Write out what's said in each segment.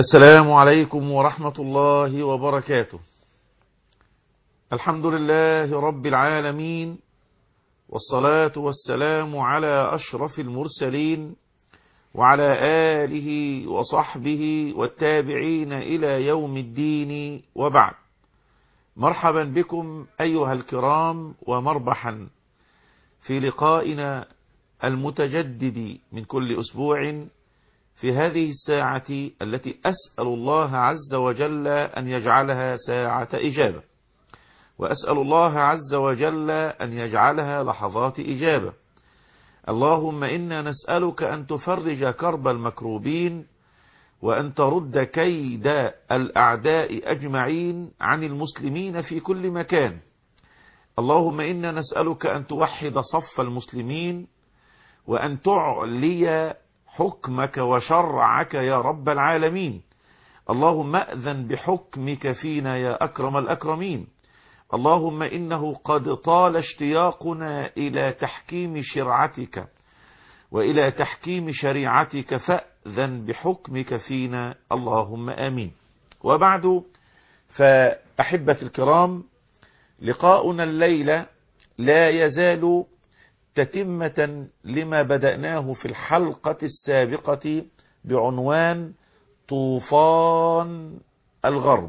السلام عليكم ورحمة الله وبركاته الحمد لله رب العالمين والصلاة والسلام على أشرف المرسلين وعلى آله وصحبه والتابعين إلى يوم الدين وبعد مرحبا بكم أيها الكرام ومربحا في لقائنا المتجدد من كل أسبوع في هذه الساعة التي أسأل الله عز وجل أن يجعلها ساعة إجابة وأسأل الله عز وجل أن يجعلها لحظات إجابة اللهم إنا نسألك أن تفرج كرب المكروبين وأن ترد كيد الأعداء أجمعين عن المسلمين في كل مكان اللهم إنا نسألك أن توحد صف المسلمين وأن تعلي حكمك وشرعك يا رب العالمين اللهم أذن بحكمك فينا يا أكرم الأكرمين اللهم إنه قد طال اشتياقنا إلى تحكيم شرعتك وإلى تحكيم شريعتك فأذن بحكمك فينا اللهم آمين وبعد فأحبة الكرام لقاؤنا الليلة لا يزال تتمة لما بدأناه في الحلقة السابقة بعنوان طوفان الغرب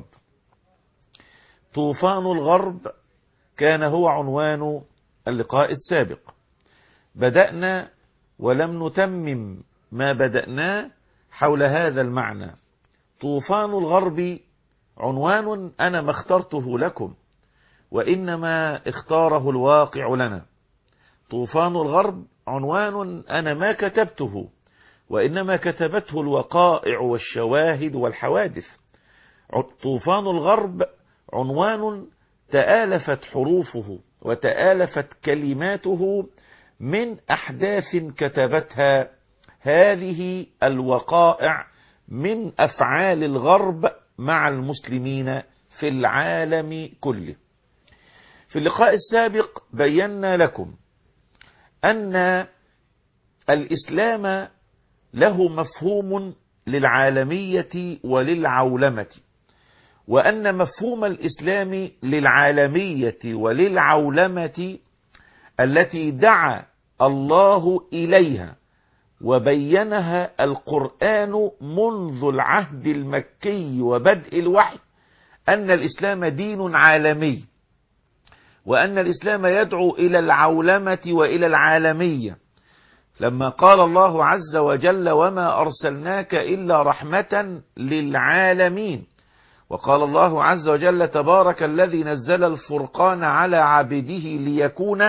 طوفان الغرب كان هو عنوان اللقاء السابق بدأنا ولم نتمم ما بدأناه حول هذا المعنى طوفان الغرب عنوان أنا ما اخترته لكم وإنما اختاره الواقع لنا طوفان الغرب عنوان أنا ما كتبته وإنما كتبته الوقائع والشواهد والحوادث طوفان الغرب عنوان تآلفت حروفه وتآلفت كلماته من أحداث كتبتها هذه الوقائع من أفعال الغرب مع المسلمين في العالم كله في اللقاء السابق بينا لكم أن الإسلام له مفهوم للعالمية وللعولمة وأن مفهوم الإسلام للعالمية وللعولمة التي دعا الله إليها وبينها القرآن منذ العهد المكي وبدء الوحي أن الإسلام دين عالمي وأن الإسلام يدعو إلى العولمة وإلى العالمية لما قال الله عز وجل وما أرسلناك إلا رحمة للعالمين وقال الله عز وجل تبارك الذي نزل الفرقان على عبده ليكون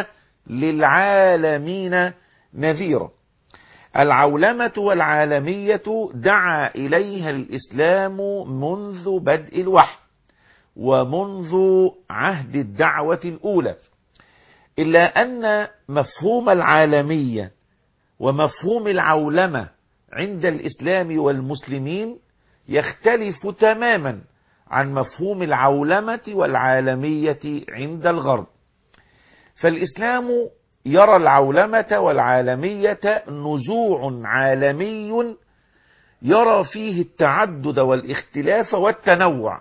للعالمين نذيرا العولمة والعالمية دعا إليها الإسلام منذ بدء الوحي ومنذ عهد الدعوة الأولى إلا أن مفهوم العالمية ومفهوم العولمة عند الإسلام والمسلمين يختلف تماما عن مفهوم العولمة والعالمية عند الغرب فالإسلام يرى العولمة والعالمية نزوع عالمي يرى فيه التعدد والاختلاف والتنوع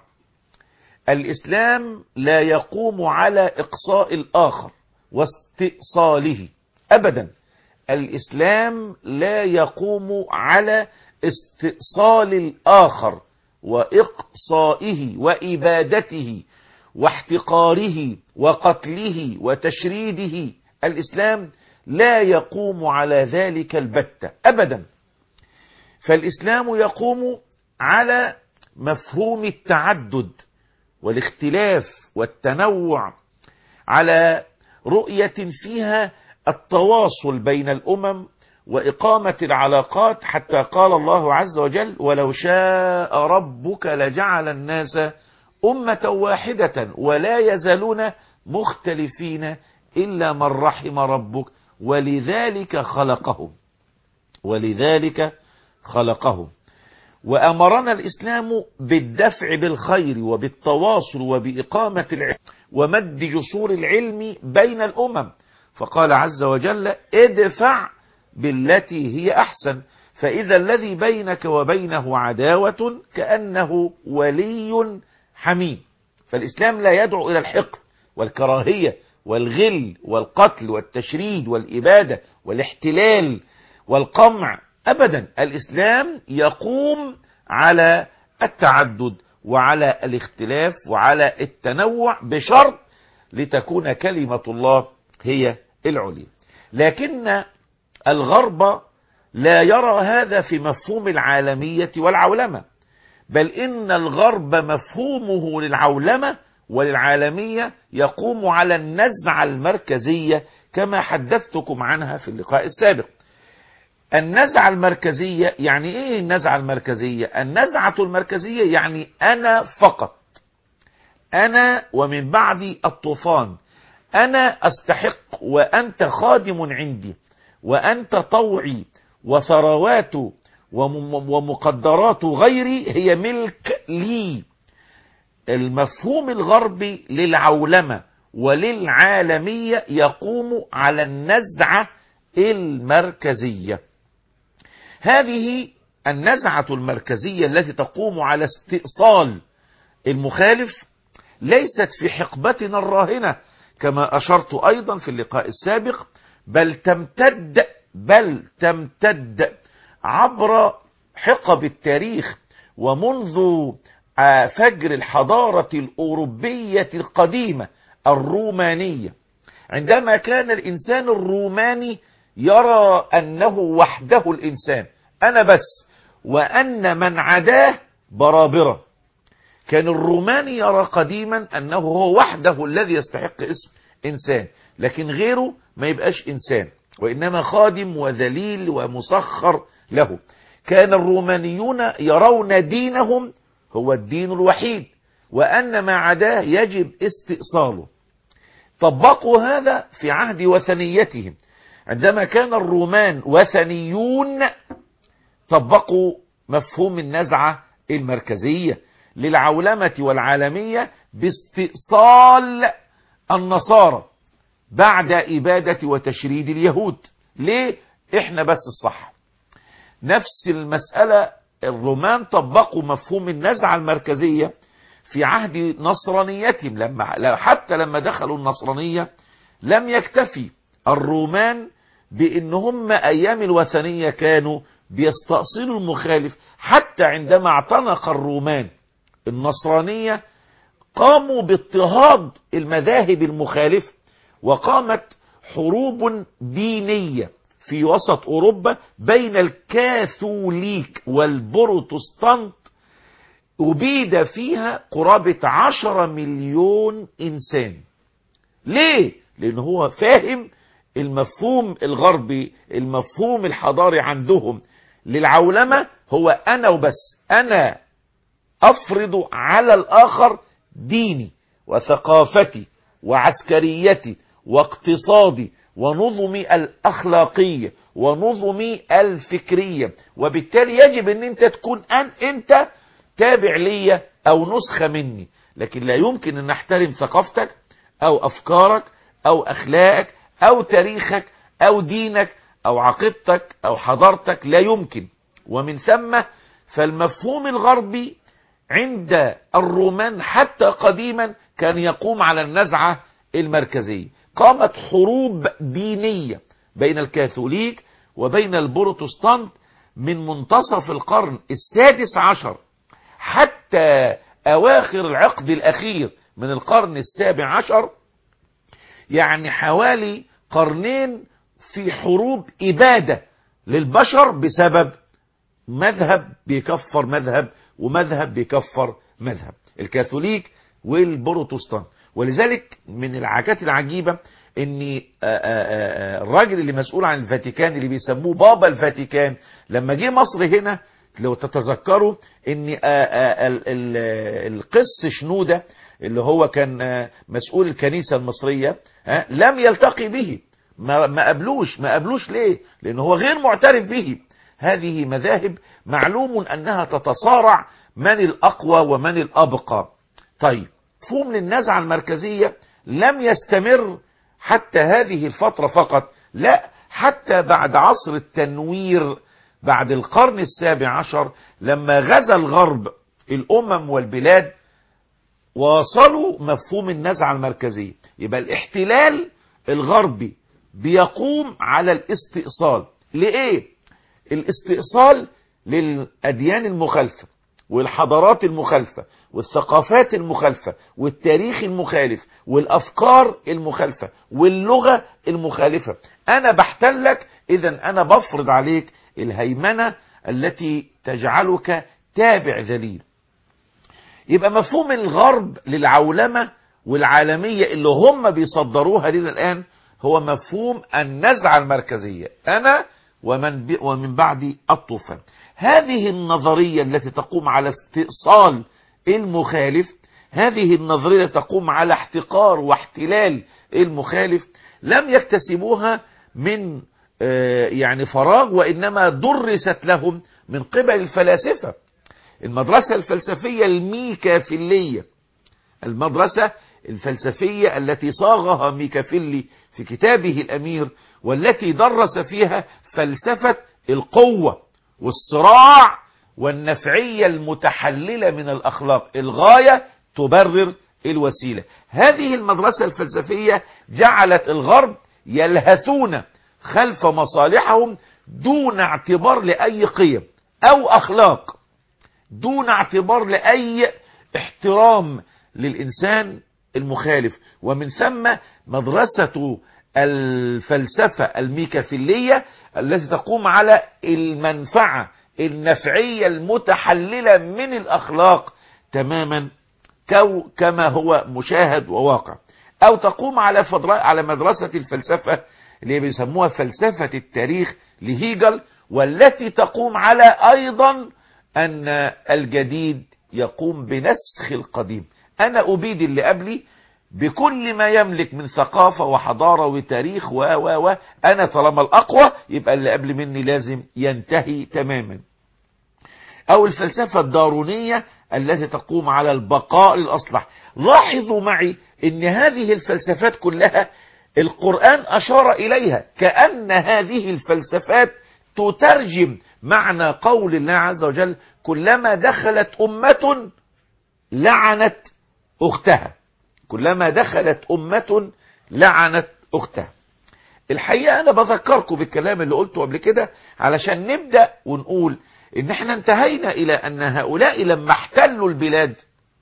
الإسلام لا يقوم على إقصاء الآخر واستئصاله أبدا الإسلام لا يقوم على استئصال الآخر وإقصائه وإبادته واحتقاره وقتله وتشريده الإسلام لا يقوم على ذلك البتة أبدا فالإسلام يقوم على مفهوم التعدد والاختلاف والتنوع على رؤية فيها التواصل بين الأمم وإقامة العلاقات حتى قال الله عز وجل ولو شاء ربك لجعل الناس أمة واحدة ولا يزالون مختلفين إلا من رحم ربك ولذلك خلقهم ولذلك خلقهم وأمرنا الإسلام بالدفع بالخير وبالتواصل وبإقامة العلم ومد جسور العلم بين الأمم فقال عز وجل ادفع بالتي هي أحسن فإذا الذي بينك وبينه عداوة كأنه ولي حميم فالإسلام لا يدعو إلى الحقد والكراهية والغل والقتل والتشريد والإبادة والاحتلال والقمع أبدا الإسلام يقوم على التعدد وعلى الاختلاف وعلى التنوع بشرط لتكون كلمة الله هي العليا لكن الغرب لا يرى هذا في مفهوم العالمية والعولمة بل إن الغرب مفهومه للعولمة وللعالمية يقوم على النزعة المركزية كما حدثتكم عنها في اللقاء السابق النزعة المركزية يعني ايه النزعة المركزية النزعة المركزية يعني انا فقط انا ومن بعدي الطوفان انا استحق وانت خادم عندي وانت طوعي وثروات ومقدرات غيري هي ملك لي المفهوم الغربي للعولمة وللعالمية يقوم على النزعة المركزية هذه النزعة المركزية التي تقوم على استئصال المخالف ليست في حقبتنا الراهنة كما أشرت أيضا في اللقاء السابق بل تمتد بل تمتد عبر حقب التاريخ ومنذ فجر الحضارة الأوروبية القديمة الرومانية عندما كان الإنسان الروماني يرى أنه وحده الإنسان أنا بس وأن من عداه برابرة كان الروماني يرى قديما أنه هو وحده الذي يستحق اسم إنسان لكن غيره ما يبقاش إنسان وإنما خادم وذليل ومسخر له كان الرومانيون يرون دينهم هو الدين الوحيد وأن ما عداه يجب استئصاله طبقوا هذا في عهد وثنيتهم عندما كان الرومان وثنيون طبقوا مفهوم النزعة المركزية للعولمة والعالمية باستئصال النصارى بعد إبادة وتشريد اليهود ليه؟ إحنا بس الصح نفس المسألة الرومان طبقوا مفهوم النزعة المركزية في عهد نصرانيتهم لما حتى لما دخلوا النصرانية لم يكتفي الرومان بان هم ايام الوثنية كانوا بيستأصلوا المخالف حتى عندما اعتنق الرومان النصرانية قاموا باضطهاد المذاهب المخالفة وقامت حروب دينية في وسط اوروبا بين الكاثوليك والبروتستانت أبيد فيها قرابة عشرة مليون إنسان ليه؟ لأن هو فاهم المفهوم الغربي المفهوم الحضاري عندهم للعولمة هو أنا وبس أنا أفرض على الآخر ديني وثقافتي وعسكريتي واقتصادي ونظمي الأخلاقية ونظمي الفكرية وبالتالي يجب أن أنت تكون أن أنت تابع ليا او نسخة مني لكن لا يمكن ان نحترم ثقافتك او افكارك او اخلاقك او تاريخك او دينك او عقيدتك او حضارتك لا يمكن ومن ثم فالمفهوم الغربي عند الرومان حتى قديما كان يقوم على النزعة المركزية قامت حروب دينية بين الكاثوليك وبين البروتستانت من منتصف القرن السادس عشر حتى أواخر العقد الأخير من القرن السابع عشر يعني حوالي قرنين في حروب إبادة للبشر بسبب مذهب بيكفر مذهب ومذهب بيكفر مذهب الكاثوليك والبروتستانت ولذلك من العاكات العجيبة ان الراجل اللي مسؤول عن الفاتيكان اللي بيسموه بابا الفاتيكان لما جه مصر هنا لو تتذكروا ان القس شنودة اللي هو كان مسؤول الكنيسة المصرية لم يلتقي به ما قبلوش ما قبلوش ليه لان هو غير معترف به هذه مذاهب معلوم انها تتصارع من الاقوى ومن الابقى طيب مفهوم للنزعة المركزية لم يستمر حتى هذه الفترة فقط لا حتى بعد عصر التنوير بعد القرن السابع عشر لما غزا الغرب الأمم والبلاد واصلوا مفهوم النزعة المركزية يبقى الاحتلال الغربي بيقوم على الاستئصال لإيه؟ الاستئصال للأديان المخالفة والحضارات المخالفة والثقافات المخالفة والتاريخ المخالف والأفكار المخالفة واللغة المخالفة أنا بحتلك إذا أنا بفرض عليك الهيمنة التي تجعلك تابع ذليل يبقى مفهوم الغرب للعولمة والعالمية اللي هم بيصدروها لنا الآن هو مفهوم النزعة المركزية أنا ومن, ب... ومن بعدي الطوفان هذه النظرية التي تقوم على استئصال المخالف هذه النظرية تقوم على احتقار واحتلال المخالف لم يكتسبوها من يعني فراغ وإنما درست لهم من قبل الفلاسفة المدرسة الفلسفية الميكافيلية المدرسة الفلسفية التي صاغها ميكافيلي في كتابه الأمير والتي درس فيها فلسفة القوة والصراع والنفعية المتحللة من الأخلاق الغاية تبرر الوسيلة هذه المدرسة الفلسفية جعلت الغرب يلهثون خلف مصالحهم دون اعتبار لأي قيم أو أخلاق دون اعتبار لأي احترام للإنسان المخالف ومن ثم مدرسة الفلسفة الميكافيلية التي تقوم على المنفعة النفعية المتحللة من الأخلاق تماما كما هو مشاهد وواقع أو تقوم على على مدرسة الفلسفة اللي بيسموها فلسفة التاريخ لهيجل والتي تقوم على أيضا أن الجديد يقوم بنسخ القديم أنا أبيد اللي قبلي بكل ما يملك من ثقافة وحضارة وتاريخ و و و أنا طالما الأقوى يبقى اللي قبل مني لازم ينتهي تماما أو الفلسفة الدارونية التي تقوم على البقاء للأصلح لاحظوا معي أن هذه الفلسفات كلها القرآن أشار إليها كأن هذه الفلسفات تترجم معنى قول الله عز وجل كلما دخلت أمة لعنت أختها كلما دخلت أمة لعنت أختها الحقيقة أنا بذكركم بالكلام اللي قلته قبل كده علشان نبدأ ونقول إن احنا انتهينا إلى أن هؤلاء لما احتلوا البلاد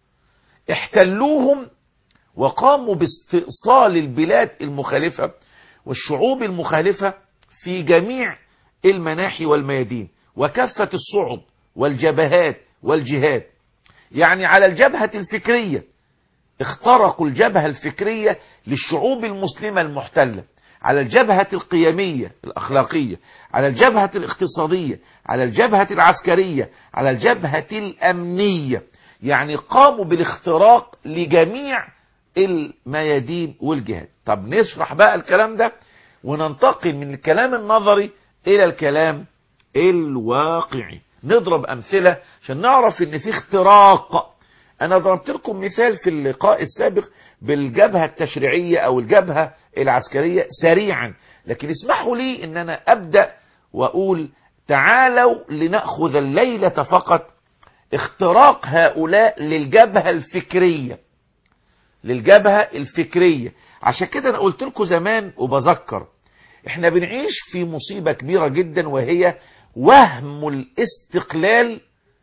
احتلوهم وقاموا باستئصال البلاد المخالفة والشعوب المخالفة في جميع المناحي والميادين وكافة الصعد والجبهات والجهاد يعني على الجبهة الفكرية اخترقوا الجبهة الفكرية للشعوب المسلمة المحتلة على الجبهة القيمية الأخلاقية على الجبهة الاقتصادية على الجبهة العسكرية على الجبهة الأمنية يعني قاموا بالاختراق لجميع الميادين والجهات طب نشرح بقى الكلام ده وننتقل من الكلام النظري إلى الكلام الواقعي نضرب أمثلة عشان نعرف ان في اختراق انا ضربت لكم مثال في اللقاء السابق بالجبهة التشريعية او الجبهة العسكرية سريعا لكن اسمحوا لي ان انا ابدأ واقول تعالوا لنأخذ الليلة فقط اختراق هؤلاء للجبهة الفكرية للجبهة الفكرية عشان كده انا قلت لكم زمان وبذكر احنا بنعيش في مصيبة كبيرة جدا وهي وهم الاستقلال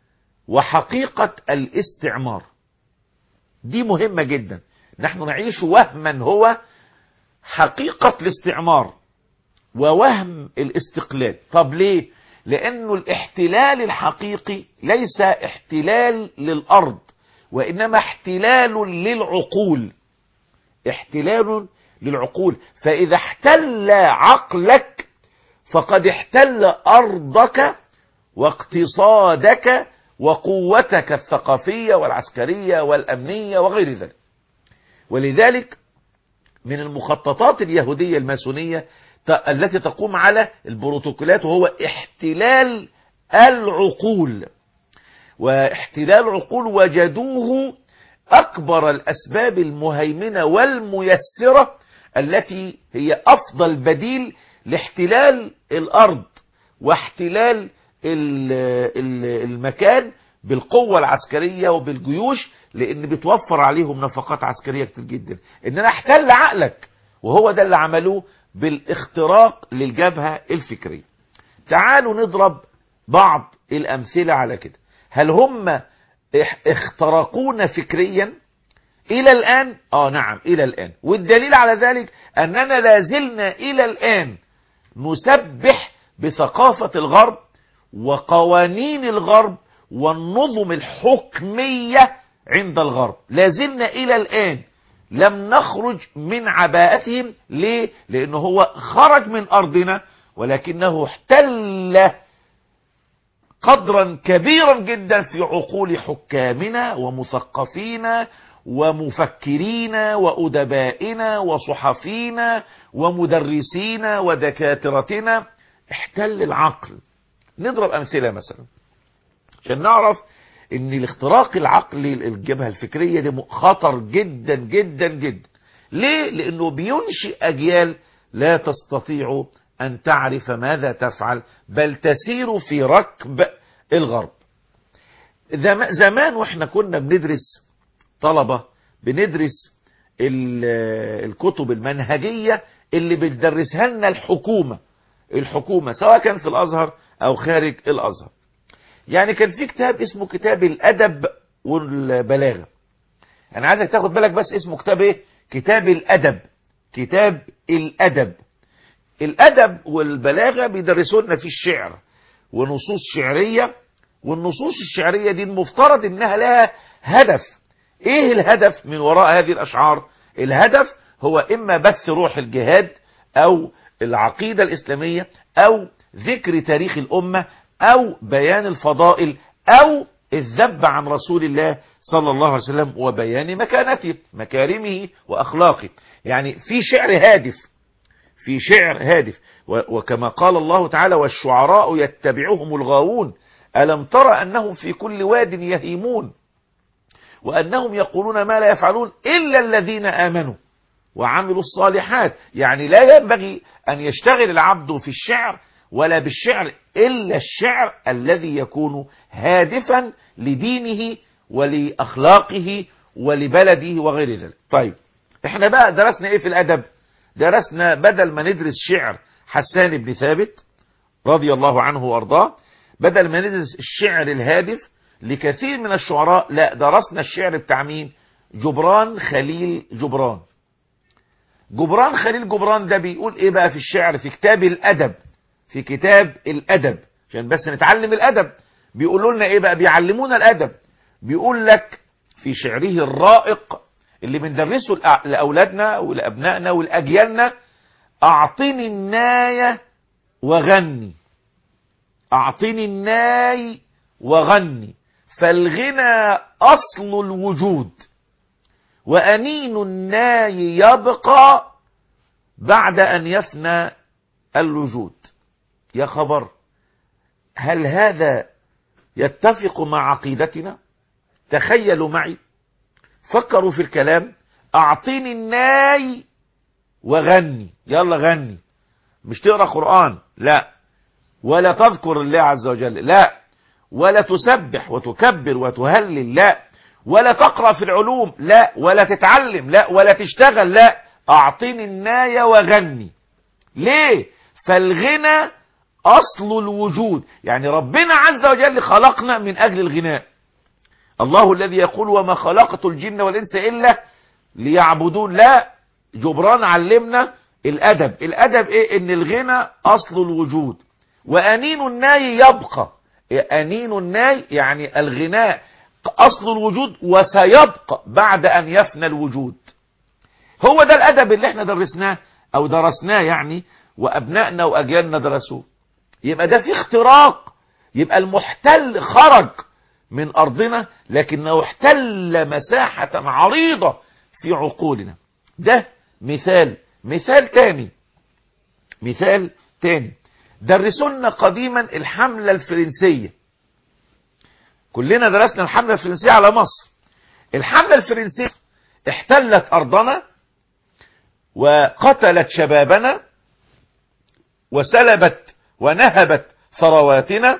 وحقيقة الاستعمار دي مهمة جدا نحن نعيش وهما هو حقيقة الاستعمار ووهم الاستقلال طب ليه لانه الاحتلال الحقيقي ليس احتلال للارض وانما احتلال للعقول احتلال للعقول فاذا احتل عقلك فقد احتل ارضك واقتصادك وقوتك الثقافية والعسكرية والأمنية وغير ذلك ولذلك من المخططات اليهودية الماسونية التي تقوم على البروتوكولات وهو احتلال العقول واحتلال عقول وجدوه أكبر الأسباب المهيمنة والميسرة التي هي أفضل بديل لاحتلال الارض واحتلال ال- ال- المكان بالقوة العسكرية وبالجيوش لان بتوفر عليهم نفقات عسكرية كتير جدا ان انا احتل عقلك وهو ده اللي عملوه بالاختراق للجبهة الفكرية تعالوا نضرب بعض الامثلة على كده هل هم اح- اخترقونا فكريا الى الان اه نعم الى الان والدليل على ذلك اننا لازلنا الى الان نسبح بثقافة الغرب وقوانين الغرب والنظم الحكمية عند الغرب لازلنا الى الان لم نخرج من عباءتهم ليه لانه هو خرج من ارضنا ولكنه احتل قدرا كبيرا جدا في عقول حكامنا ومثقفينا ومفكرينا وأدبائنا وصحفينا ومدرسينا ودكاترتنا احتل العقل نضرب أمثلة مثلا عشان نعرف ان الاختراق العقلي الجبهة الفكرية دي خطر جدا جدا جدا ليه؟ لانه بينشئ اجيال لا تستطيع ان تعرف ماذا تفعل بل تسير في ركب الغرب زم- زمان واحنا كنا بندرس طلبة بندرس ال- الكتب المنهجية اللي بتدرسها لنا الحكومة الحكومة سواء كان في الازهر او خارج الازهر يعني كان في كتاب اسمه كتاب الادب والبلاغه انا عايزك تاخد بالك بس اسمه كتاب ايه كتاب الادب كتاب الادب الادب والبلاغه بيدرسوا لنا في الشعر ونصوص شعريه والنصوص الشعريه دي المفترض انها لها هدف ايه الهدف من وراء هذه الاشعار الهدف هو اما بث روح الجهاد او العقيده الاسلاميه او ذكر تاريخ الامه او بيان الفضائل او الذب عن رسول الله صلى الله عليه وسلم وبيان مكانته مكارمه واخلاقه يعني في شعر هادف في شعر هادف و- وكما قال الله تعالى والشعراء يتبعهم الغاوون ألم تر أنهم في كل واد يهيمون وأنهم يقولون ما لا يفعلون إلا الذين آمنوا وعملوا الصالحات يعني لا ينبغي أن يشتغل العبد في الشعر ولا بالشعر إلا الشعر الذي يكون هادفا لدينه ولأخلاقه ولبلده وغير ذلك طيب احنا بقى درسنا ايه في الأدب درسنا بدل ما ندرس شعر حسان بن ثابت رضي الله عنه وارضاه بدل ما ندرس الشعر الهادف لكثير من الشعراء لا درسنا الشعر بتاع مين جبران خليل جبران جبران خليل جبران ده بيقول ايه بقى في الشعر في كتاب الادب في كتاب الادب عشان بس نتعلم الادب بيقولوا لنا ايه بقى بيعلمونا الادب بيقول لك في شعره الرائق اللي بندرسه لأ- لاولادنا ولابنائنا ولاجيالنا اعطني النايه وغني اعطني الناي وغني فالغنى اصل الوجود وانين الناي يبقى بعد ان يفنى الوجود يا خبر هل هذا يتفق مع عقيدتنا تخيلوا معي فكروا في الكلام اعطيني الناي وغني يلا غني مش تقرا قران لا ولا تذكر الله عز وجل لا ولا تسبح وتكبر وتهلل لا ولا تقرا في العلوم لا ولا تتعلم لا ولا تشتغل لا اعطيني الناي وغني ليه فالغنى اصل الوجود يعني ربنا عز وجل خلقنا من اجل الغناء الله الذي يقول وما خلقت الجن والانس الا ليعبدون لا جبران علمنا الادب الادب ايه ان الغنى اصل الوجود وانين الناي يبقى انين الناي يعني الغناء اصل الوجود وسيبقى بعد ان يفنى الوجود هو ده الادب اللي احنا درسناه او درسناه يعني وابنائنا واجيالنا درسوه يبقى ده في اختراق يبقى المحتل خرج من ارضنا لكنه احتل مساحة عريضة في عقولنا ده مثال مثال تاني مثال تاني درسونا قديما الحملة الفرنسية كلنا درسنا الحملة الفرنسية على مصر الحملة الفرنسية احتلت ارضنا وقتلت شبابنا وسلبت ونهبت ثرواتنا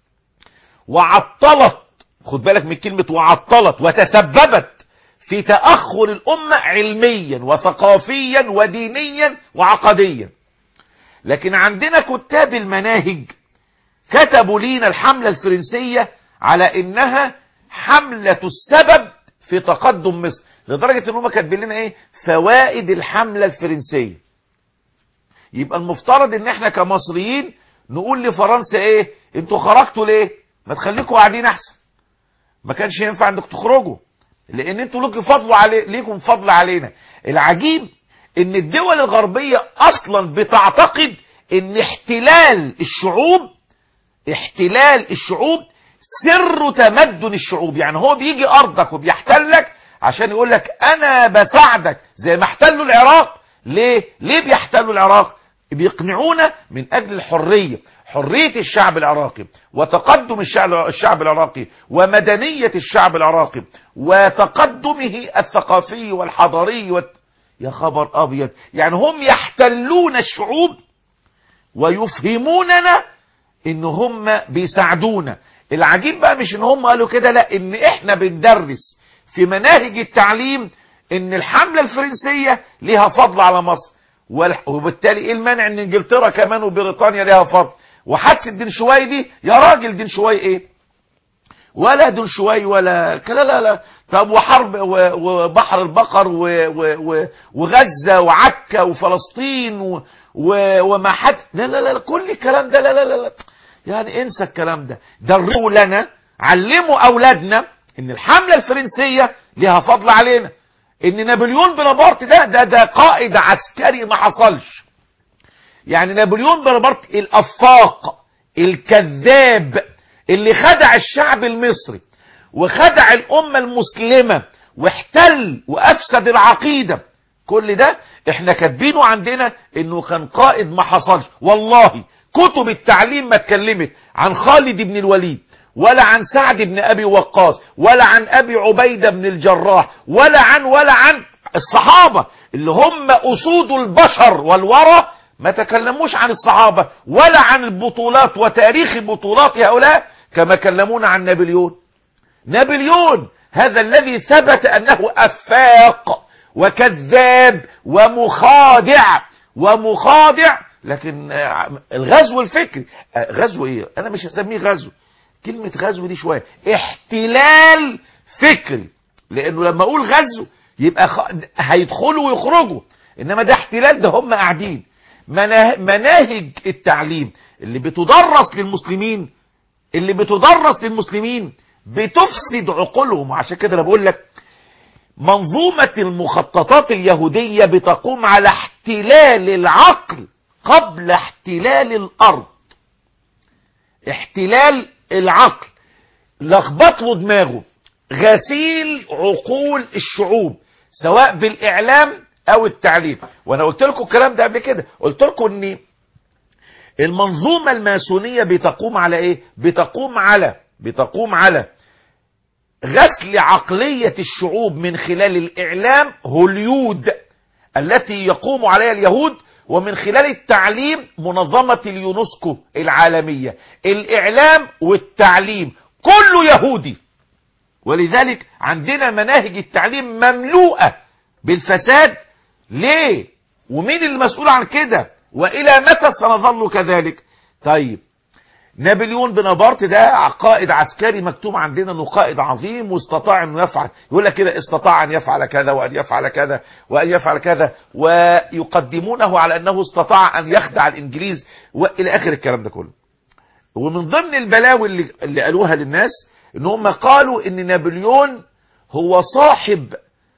وعطلت خد بالك من كلمة وعطلت وتسببت في تأخر الأمة علميا وثقافيا ودينيا وعقديا لكن عندنا كتاب المناهج كتبوا لينا الحملة الفرنسية على إنها حملة السبب في تقدم مصر لدرجة إن هم كاتبين لنا إيه فوائد الحملة الفرنسية يبقى المفترض إن إحنا كمصريين نقول لفرنسا إيه أنتوا خرجتوا ليه ما تخليكم قاعدين أحسن ما كانش ينفع انك تخرجوا لان انتوا لكم فضل علي ليكم فضل علينا العجيب ان الدول الغربية اصلا بتعتقد ان احتلال الشعوب احتلال الشعوب سر تمدن الشعوب يعني هو بيجي ارضك وبيحتلك عشان يقول لك انا بساعدك زي ما احتلوا العراق ليه ليه بيحتلوا العراق بيقنعونا من اجل الحرية حرية الشعب العراقي وتقدم الشعب الشعب العراقي ومدنية الشعب العراقي وتقدمه الثقافي والحضاري والت... يا خبر ابيض يعني هم يحتلون الشعوب ويفهموننا ان هم بيساعدونا العجيب بقى مش ان هم قالوا كده لا ان احنا بندرس في مناهج التعليم ان الحملة الفرنسية ليها فضل على مصر وبالتالي ايه المانع ان انجلترا كمان وبريطانيا ليها فضل وحادثه دين شوي دي يا راجل دين شوي ايه ولا دين شوي ولا لا لا لا طب وحرب وبحر البقر و و و وغزه وعكا وفلسطين و و وما حد لا لا لا كل الكلام ده لا لا لا, لا. يعني انسى الكلام ده دروا لنا علموا اولادنا ان الحمله الفرنسيه ليها فضل علينا ان نابليون بونابرت ده ده ده قائد عسكري ما حصلش يعني نابليون بونابرت الافاق الكذاب اللي خدع الشعب المصري وخدع الامه المسلمه واحتل وافسد العقيده كل ده احنا كاتبينه عندنا انه كان قائد ما حصلش والله كتب التعليم ما اتكلمت عن خالد بن الوليد ولا عن سعد بن ابي وقاص ولا عن ابي عبيده بن الجراح ولا عن ولا عن الصحابه اللي هم اسود البشر والورى ما تكلموش عن الصحابه ولا عن البطولات وتاريخ بطولات هؤلاء كما كلمونا عن نابليون نابليون هذا الذي ثبت انه افاق وكذاب ومخادع ومخادع لكن الغزو الفكري غزو ايه انا مش هسميه غزو كلمة غزو دي شوية احتلال فكري لانه لما اقول غزو يبقى خ... هيدخلوا ويخرجوا انما ده احتلال ده هم قاعدين مناهج التعليم اللي بتدرس للمسلمين اللي بتدرس للمسلمين بتفسد عقولهم عشان كده انا بقول لك منظومة المخططات اليهودية بتقوم على احتلال العقل قبل احتلال الارض احتلال العقل لخبط له دماغه غسيل عقول الشعوب سواء بالاعلام او التعليم وانا قلت لكم الكلام ده قبل كده قلت لكم ان المنظومه الماسونيه بتقوم على ايه بتقوم على بتقوم على غسل عقليه الشعوب من خلال الاعلام هوليود التي يقوم عليها اليهود ومن خلال التعليم منظمة اليونسكو العالمية الإعلام والتعليم كله يهودي ولذلك عندنا مناهج التعليم مملوءة بالفساد ليه ومين المسؤول عن كده وإلى متى سنظل كذلك طيب نابليون بونابرت ده قائد عسكري مكتوب عندنا انه قائد عظيم واستطاع انه يفعل يقول لك كده استطاع ان يفعل كذا وان يفعل كذا وان يفعل كذا ويقدمونه على انه استطاع ان يخدع الانجليز والى اخر الكلام ده كله ومن ضمن البلاوي اللي, اللي قالوها للناس ان هم قالوا ان نابليون هو صاحب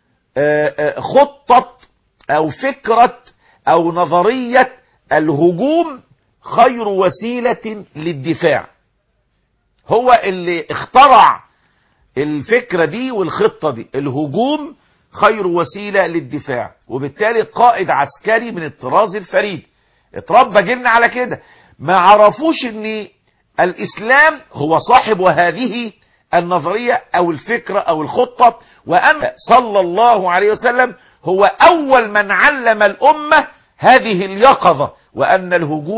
خطة او فكرة او نظرية الهجوم خير وسيلة للدفاع هو اللي اخترع الفكرة دي والخطة دي الهجوم خير وسيلة للدفاع وبالتالي قائد عسكري من الطراز الفريد اتربى جيلنا على كده ما عرفوش ان الاسلام هو صاحب هذه النظرية او الفكرة او الخطة وان صلى الله عليه وسلم هو اول من علم الامة هذه اليقظة وان الهجوم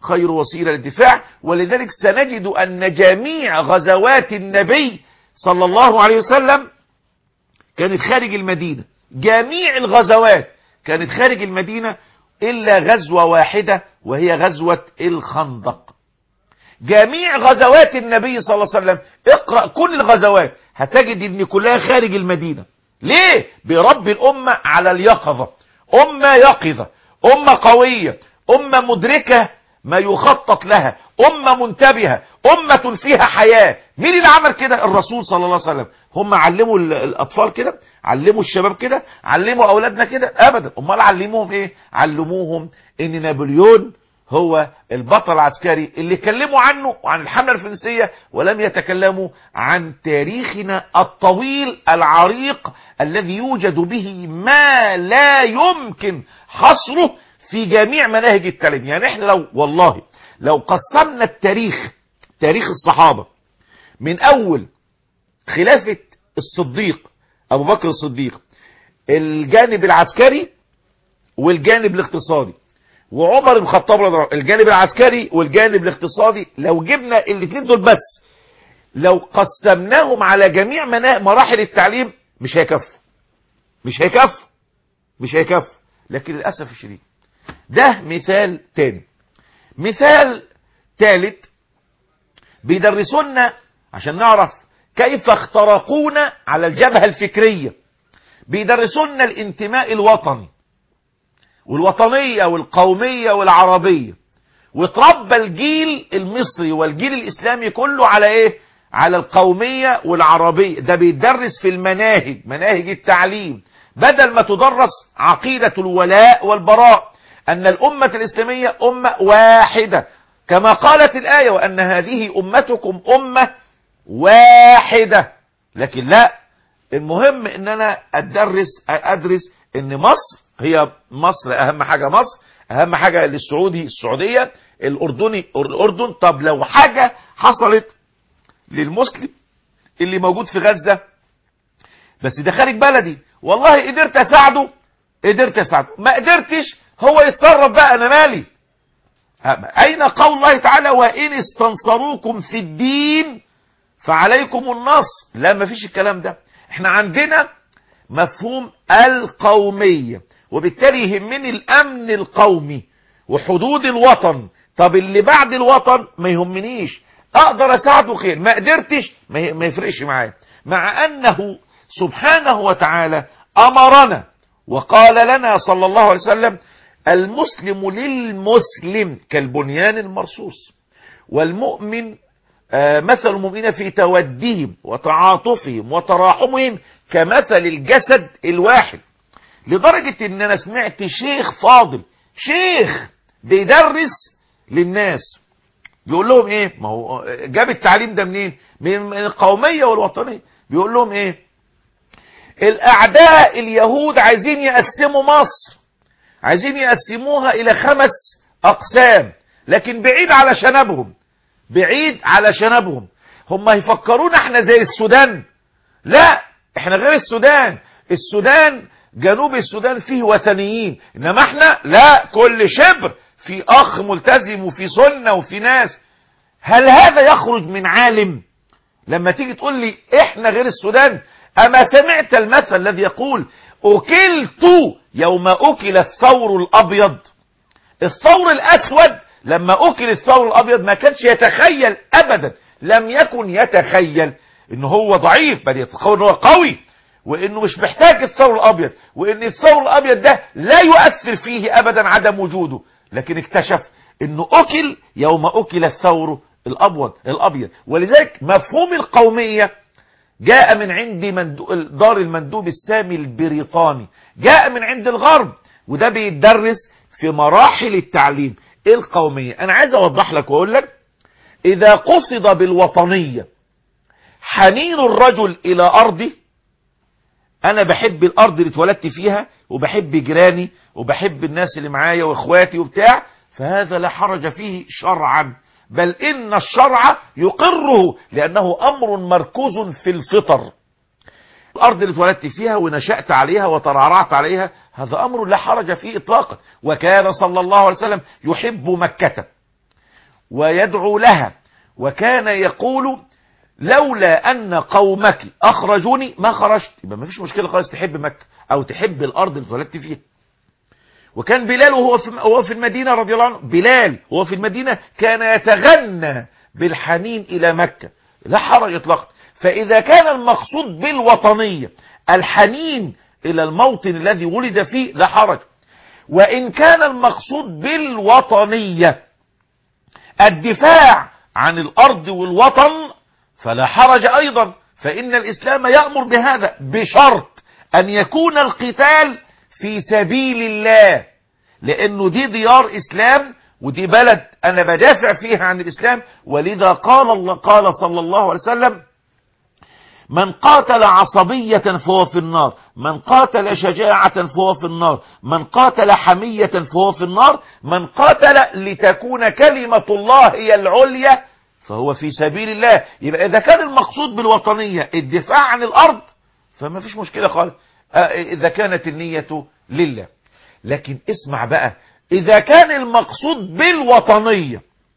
خير وسيلة للدفاع ولذلك سنجد أن جميع غزوات النبي صلى الله عليه وسلم كانت خارج المدينة جميع الغزوات كانت خارج المدينة إلا غزوة واحدة وهي غزوة الخندق جميع غزوات النبي صلى الله عليه وسلم اقرأ كل الغزوات هتجد ان كلها خارج المدينة ليه برب الأمة على اليقظة أمة يقظة أمة قوية أمة مدركة ما يخطط لها أمة منتبهة أمة فيها حياة مين اللي عمل كده الرسول صلى الله عليه وسلم هم علموا ال- الأطفال كده علموا الشباب كده علموا أولادنا كده أبدا أمال علموهم إيه علموهم إن نابليون هو البطل العسكري اللي كلموا عنه وعن الحملة الفرنسية ولم يتكلموا عن تاريخنا الطويل العريق الذي يوجد به ما لا يمكن حصره في جميع مناهج التعليم يعني احنا لو والله لو قسمنا التاريخ تاريخ الصحابة من اول خلافة الصديق ابو بكر الصديق الجانب العسكري والجانب الاقتصادي وعمر بن الخطاب رضي الله عنه الجانب العسكري والجانب الاقتصادي لو جبنا الاثنين دول بس لو قسمناهم على جميع منا- مراحل التعليم مش هيكفوا مش هيكفوا مش هيكفوا لكن للاسف الشديد ده مثال تاني مثال ثالث بيدرسونا عشان نعرف كيف اخترقونا على الجبهة الفكرية بيدرسونا الانتماء الوطني والوطنية والقومية والعربية وتربى الجيل المصري والجيل الإسلامي كله على إيه؟ على القومية والعربية ده بيدرس في المناهج مناهج التعليم بدل ما تدرس عقيدة الولاء والبراء أن الأمة الإسلامية أمة واحدة كما قالت الآية وأن هذه أمتكم أمة واحدة لكن لا المهم ان انا ادرس ادرس ان مصر هي مصر اهم حاجة مصر اهم حاجة للسعودي السعودية الاردني الاردن طب لو حاجة حصلت للمسلم اللي موجود في غزة بس ده خارج بلدي والله قدرت اساعده قدرت اساعده ما قدرتش هو يتصرف بقى انا مالي اين قول الله تعالى وان استنصروكم في الدين فعليكم النصر لا ما فيش الكلام ده احنا عندنا مفهوم القومية وبالتالي يهمني الامن القومي وحدود الوطن طب اللي بعد الوطن ما يهمنيش اقدر اساعده خير ما قدرتش ما ي- ما يفرقش معايا مع انه سبحانه وتعالى امرنا وقال لنا صلى الله عليه وسلم المسلم للمسلم كالبنيان المرصوص والمؤمن آه، مثل المؤمنين في تودهم وتعاطفهم وتراحمهم كمثل الجسد الواحد لدرجة ان انا سمعت شيخ فاضل شيخ بيدرس للناس بيقول لهم ايه ما هو جاب التعليم ده منين من من القومية والوطنية بيقول لهم ايه الاعداء اليهود عايزين يقسموا مصر عايزين يقسموها الى خمس اقسام لكن بعيد على شنبهم بعيد على شنبهم هم يفكرونا احنا زي السودان لا احنا غير السودان السودان جنوب السودان فيه وثنيين انما احنا لا كل شبر في اخ ملتزم وفي سنة وفي ناس هل هذا يخرج من عالم لما تيجي تقول لي احنا غير السودان اما سمعت المثل الذي يقول اكلت يوم اكل الثور الابيض الثور الاسود لما اكل الثور الابيض ما كانش يتخيل ابدا لم يكن يتخيل ان هو ضعيف بل يتخيل ان هو قوي وانه مش محتاج الثور الابيض وان الثور الابيض ده لا يؤثر فيه ابدا عدم وجوده لكن اكتشف انه اكل يوم اكل الثور الابيض الابيض ولذلك مفهوم القوميه جاء من عند مندو... دار المندوب السامي البريطاني جاء من عند الغرب وده بيتدرس في مراحل التعليم ايه القومية انا عايز اوضح لك واقول لك اذا قصد بالوطنية حنين الرجل الى ارضي انا بحب الارض اللي اتولدت فيها وبحب جيراني وبحب الناس اللي معايا واخواتي وبتاع فهذا لا حرج فيه شرعا بل ان الشرع يقره لانه امر مركوز في الفطر الارض اللي اتولدت فيها ونشأت عليها وترعرعت عليها هذا امر لا حرج فيه اطلاقا وكان صلى الله عليه وسلم يحب مكة ويدعو لها وكان يقول لولا أن قومك أخرجوني ما خرجت يبقى ما فيش مشكلة خالص تحب مكة أو تحب الأرض اللي اتولدت فيها وكان بلال وهو في وهو في المدينة رضي الله عنه بلال وهو في المدينة كان يتغنى بالحنين إلى مكة لا حرج إطلاقا فإذا كان المقصود بالوطنية الحنين إلى الموطن الذي ولد فيه لا حرج وإن كان المقصود بالوطنية الدفاع عن الأرض والوطن فلا حرج أيضا فإن الإسلام يأمر بهذا بشرط أن يكون القتال في سبيل الله لأنه دي ديار إسلام ودي بلد أنا بدافع فيها عن الإسلام ولذا قال الله قال صلى الله عليه وسلم من قاتل عصبية فهو في النار من قاتل شجاعة فهو في النار من قاتل حمية فهو في النار من قاتل لتكون كلمة الله هي العليا فهو في سبيل الله يبقى إذا كان المقصود بالوطنية الدفاع عن الأرض فما فيش مشكلة خالص إذا كانت النية لله لكن اسمع بقى إذا كان المقصود بالوطنية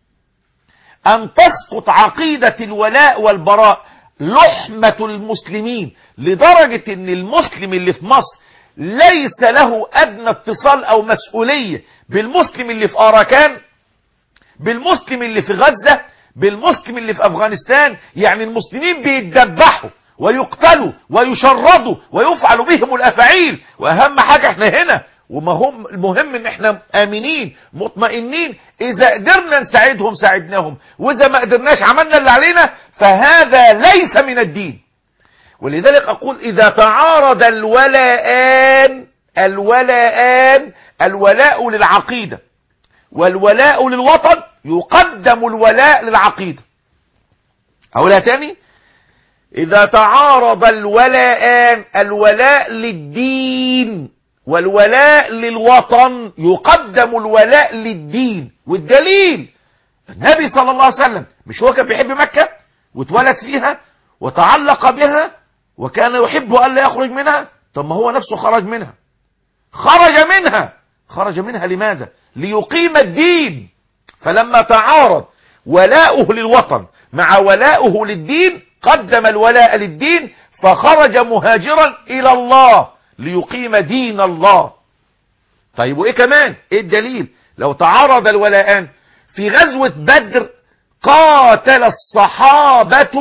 أن تسقط عقيدة الولاء والبراء لحمة المسلمين لدرجة ان المسلم اللي في مصر ليس له ادنى اتصال او مسؤولية بالمسلم اللي في اراكان بالمسلم اللي في غزة بالمسلم اللي في افغانستان يعني المسلمين بيتذبحوا ويقتلوا ويشردوا ويفعل بهم الافاعيل واهم حاجة احنا هنا وما هم المهم ان احنا امنين مطمئنين اذا قدرنا نساعدهم ساعدناهم واذا ما قدرناش عملنا اللي علينا فهذا ليس من الدين ولذلك اقول اذا تعارض الولاءان الولاءان الولاء للعقيدة والولاء للوطن يقدم الولاء للعقيدة اقولها تاني اذا تعارض الولاءان الولاء للدين والولاء للوطن يقدم الولاء للدين والدليل النبي صلى الله عليه وسلم مش هو كان بيحب مكة واتولد فيها وتعلق بها وكان يحب ألا يخرج منها طب ما هو نفسه خرج منها خرج منها خرج منها لماذا ليقيم الدين فلما تعارض ولاؤه للوطن مع ولاؤه للدين قدم الولاء للدين فخرج مهاجرا إلى الله ليقيم دين الله طيب وايه كمان ايه الدليل لو تعارض الولاءان في غزوة بدر قاتل الصحابة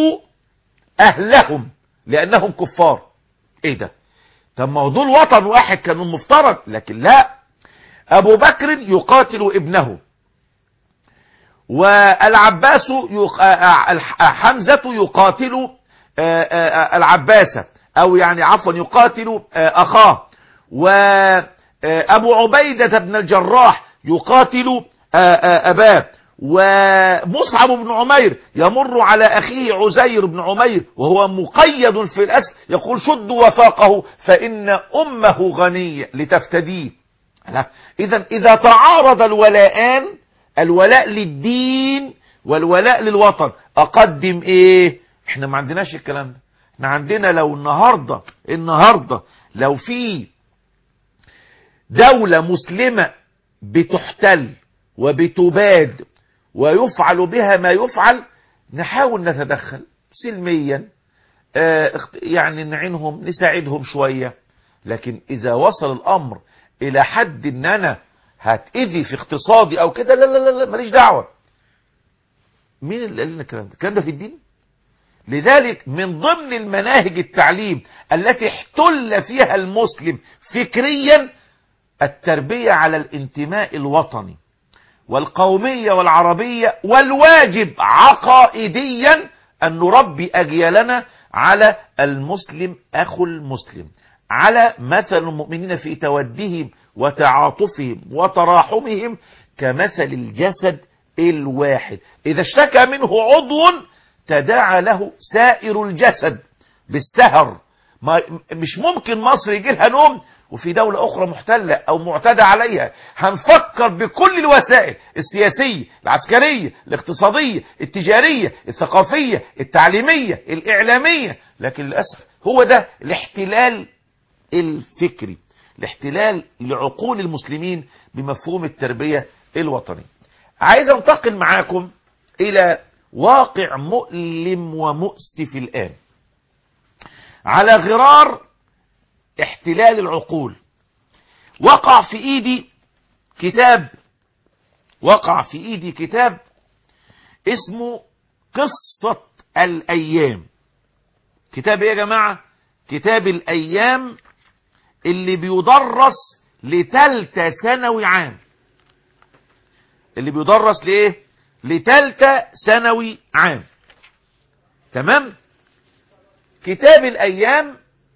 اهلهم لانهم كفار ايه ده طب ما هو دول وطن واحد كانوا مفترض لكن لا ابو بكر يقاتل ابنه والعباس يق... حمزة يقاتل العباس او يعني عفوا يقاتل اخاه وابو عبيدة بن الجراح يقاتل اباه ومصعب بن عمير يمر على اخيه عزير بن عمير وهو مقيد في الاسر يقول شدوا وثاقه فان امه غنية لتفتديه اذا اذا تعارض الولاءان الولاء للدين والولاء للوطن اقدم ايه احنا ما عندناش الكلام ده احنا عندنا لو النهاردة النهاردة لو في دولة مسلمة بتحتل وبتباد ويفعل بها ما يفعل نحاول نتدخل سلميا اه يعني نعينهم نساعدهم شوية لكن اذا وصل الامر الى حد ان انا هتأذي في اقتصادي او كده لا لا لا, لا ماليش دعوة مين اللي قال لنا الكلام ده الكلام ده في الدين لذلك من ضمن المناهج التعليم التي احتل فيها المسلم فكريا التربية على الانتماء الوطني والقومية والعربية والواجب عقائديا أن نربي أجيالنا على المسلم أخو المسلم على مثل المؤمنين في تودهم وتعاطفهم وتراحمهم كمثل الجسد الواحد إذا اشتكى منه عضو تداعى له سائر الجسد بالسهر ما مش ممكن مصر يجي لها نوم وفي دولة أخرى محتلة أو معتدى عليها هنفكر بكل الوسائل السياسية العسكرية الاقتصادية التجارية الثقافية التعليمية الإعلامية لكن للأسف هو ده الاحتلال الفكري الاحتلال لعقول المسلمين بمفهوم التربية الوطنية عايز انتقل معاكم الى واقع مؤلم ومؤسف الان على غرار احتلال العقول وقع في ايدي كتاب وقع في ايدي كتاب اسمه قصة الايام كتاب ايه يا جماعة كتاب الايام اللي بيدرس لتالتة ثانوي عام اللي بيدرس لايه لتالتة ثانوي عام تمام كتاب الايام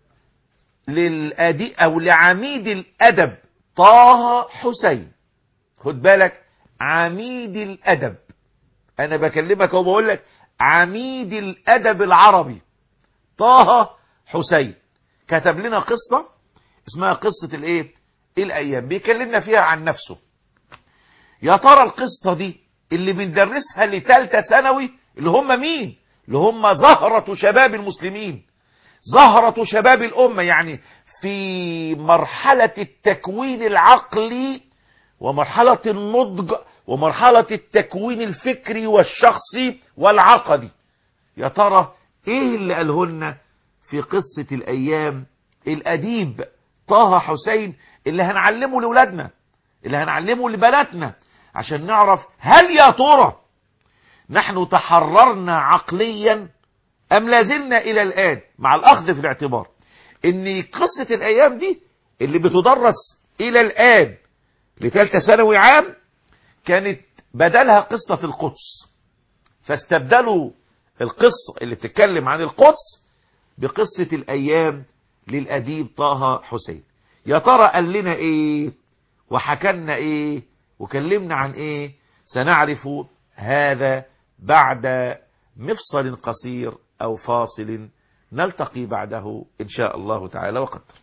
للأدي او لعميد الادب طه حسين خد بالك عميد الادب انا بكلمك وبقول لك عميد الادب العربي طه حسين كتب لنا قصة اسمها قصة الايه الايام بيكلمنا فيها عن نفسه يا ترى القصة دي اللي بندرسها لتالتة ثانوي اللي هم مين اللي هم زهرة شباب المسلمين زهرة شباب الأمة يعني في مرحلة التكوين العقلي ومرحلة النضج ومرحلة التكوين الفكري والشخصي والعقدي يا ترى ايه اللي قاله لنا في قصة الأيام الأديب طه حسين اللي هنعلمه لأولادنا اللي هنعلمه لبناتنا عشان نعرف هل يا ترى نحن تحررنا عقليا أم لازلنا إلى الآن مع الأخذ في الاعتبار إن قصة الأيام دي اللي بتدرس إلى الآن لثالثة ثانوي عام كانت بدلها قصة القدس فاستبدلوا القصة اللي بتتكلم عن القدس بقصة الأيام للأديب طه حسين يا ترى قال لنا إيه وحكلنا إيه وكلمنا عن إيه سنعرف هذا بعد مفصل قصير أو فاصل نلتقي بعده إن شاء الله تعالى وقدر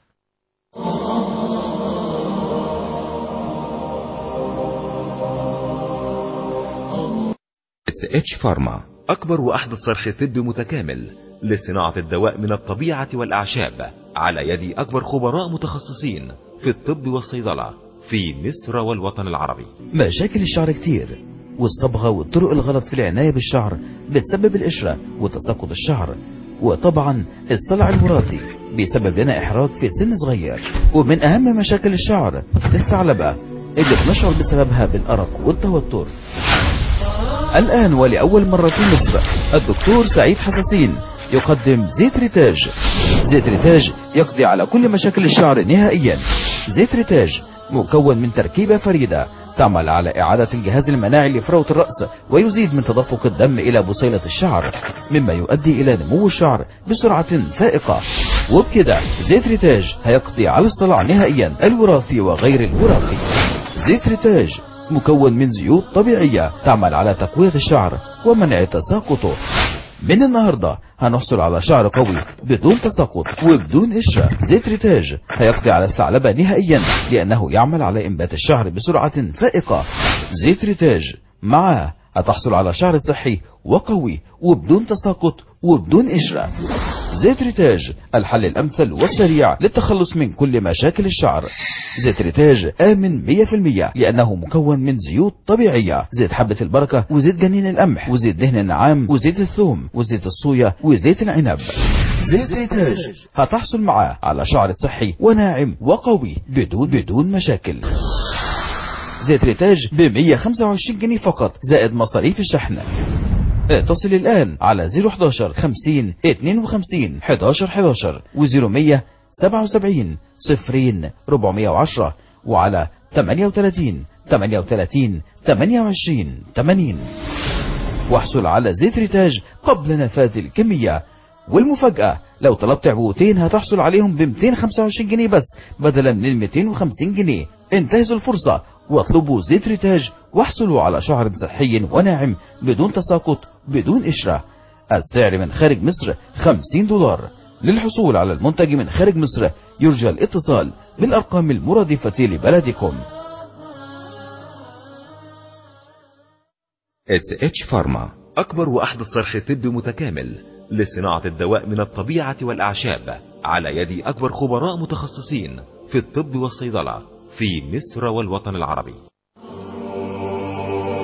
اس اتش فارما اكبر واحدث صرح طبي متكامل لصناعة الدواء من الطبيعة والاعشاب على يد اكبر خبراء متخصصين في الطب والصيدلة في مصر والوطن العربي مشاكل الشعر كتير والصبغة والطرق الغلط في العناية بالشعر بتسبب القشرة وتساقط الشعر وطبعا الصلع الوراثي بيسبب لنا إحراج في سن صغير ومن أهم مشاكل الشعر الثعلبة اللي بنشعر بسببها بالأرق والتوتر الآن ولأول مرة في مصر الدكتور سعيد حساسين يقدم زيت ريتاج زيت ريتاج يقضي على كل مشاكل الشعر نهائيا زيت ريتاج مكون من تركيبة فريدة تعمل على إعادة الجهاز المناعي لفروة الرأس ويزيد من تدفق الدم إلى بصيلة الشعر مما يؤدي إلى نمو الشعر بسرعة فائقة وبكده زيت ريتاج هيقضي على الصلع نهائيا الوراثي وغير الوراثي زيت ريتاج مكون من زيوت طبيعية تعمل على تقوية الشعر ومنع تساقطه من النهاردة هنحصل على شعر قوي بدون تساقط وبدون قشرة زيت ريتاج هيقضي على الثعلبة نهائيا لأنه يعمل على إنبات الشعر بسرعة فائقة زيت ريتاج معاه هتحصل على شعر صحي وقوي وبدون تساقط وبدون قشرة زيت ريتاج الحل الأمثل والسريع للتخلص من كل مشاكل الشعر زيت ريتاج آمن 100% لأنه مكون من زيوت طبيعية زيت حبة البركة وزيت جنين القمح وزيت دهن النعام وزيت الثوم وزيت الصويا وزيت العنب زيت ريتاج هتحصل معاه على شعر صحي وناعم وقوي بدون بدون مشاكل زيت ريتاج ب 125 جنيه فقط زائد مصاريف الشحن اتصل الآن على 011 50 52 11 11 و0100 77 صفرين 410 وعلى 38 38 28 80 واحصل على زيت ريتاج قبل نفاذ الكمية والمفاجأة لو طلبت عبوتين هتحصل عليهم ب 225 جنيه بس بدلا من 250 جنيه انتهزوا الفرصة واطلبوا زيت ريتاج واحصلوا على شعر صحي وناعم بدون تساقط بدون قشرة السعر من خارج مصر 50 دولار للحصول على المنتج من خارج مصر يرجى الاتصال بالأرقام المرادفة لبلدكم اس اتش فارما اكبر واحدث صرح طبي متكامل لصناعة الدواء من الطبيعة والاعشاب على يد اكبر خبراء متخصصين في الطب والصيدلة في مصر والوطن العربي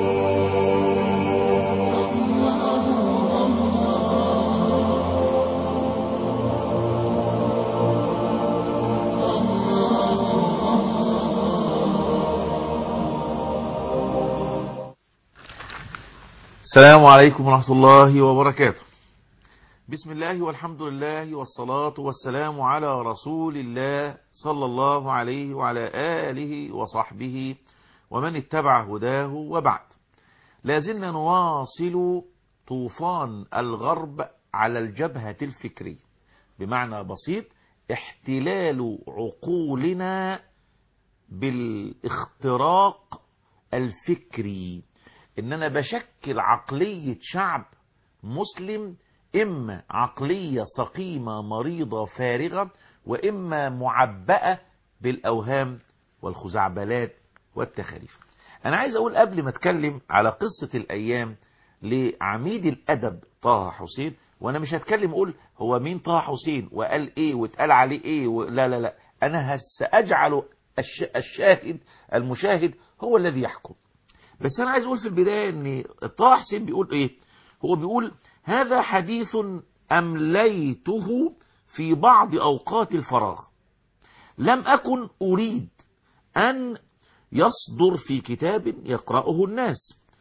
السلام عليكم ورحمة الله وبركاته بسم الله والحمد لله والصلاة والسلام على رسول الله صلى الله عليه وعلى آله وصحبه ومن اتبع هداه وبعد لازلنا نواصل طوفان الغرب على الجبهة الفكرية بمعنى بسيط احتلال عقولنا بالاختراق الفكري ان انا بشكل عقلية شعب مسلم اما عقلية سقيمة مريضة فارغة واما معبأة بالاوهام والخزعبلات والتخاريف انا عايز اقول قبل ما اتكلم على قصة الايام لعميد الادب طه حسين وانا مش هتكلم اقول هو مين طه حسين وقال ايه واتقال عليه ايه و... لا لا لا انا ساجعل الش... الشاهد المشاهد هو الذي يحكم بس انا عايز اقول في البداية ان طه حسين بيقول ايه هو بيقول هذا حديث امليته في بعض اوقات الفراغ لم اكن اريد ان يصدر في كتاب يقرأه الناس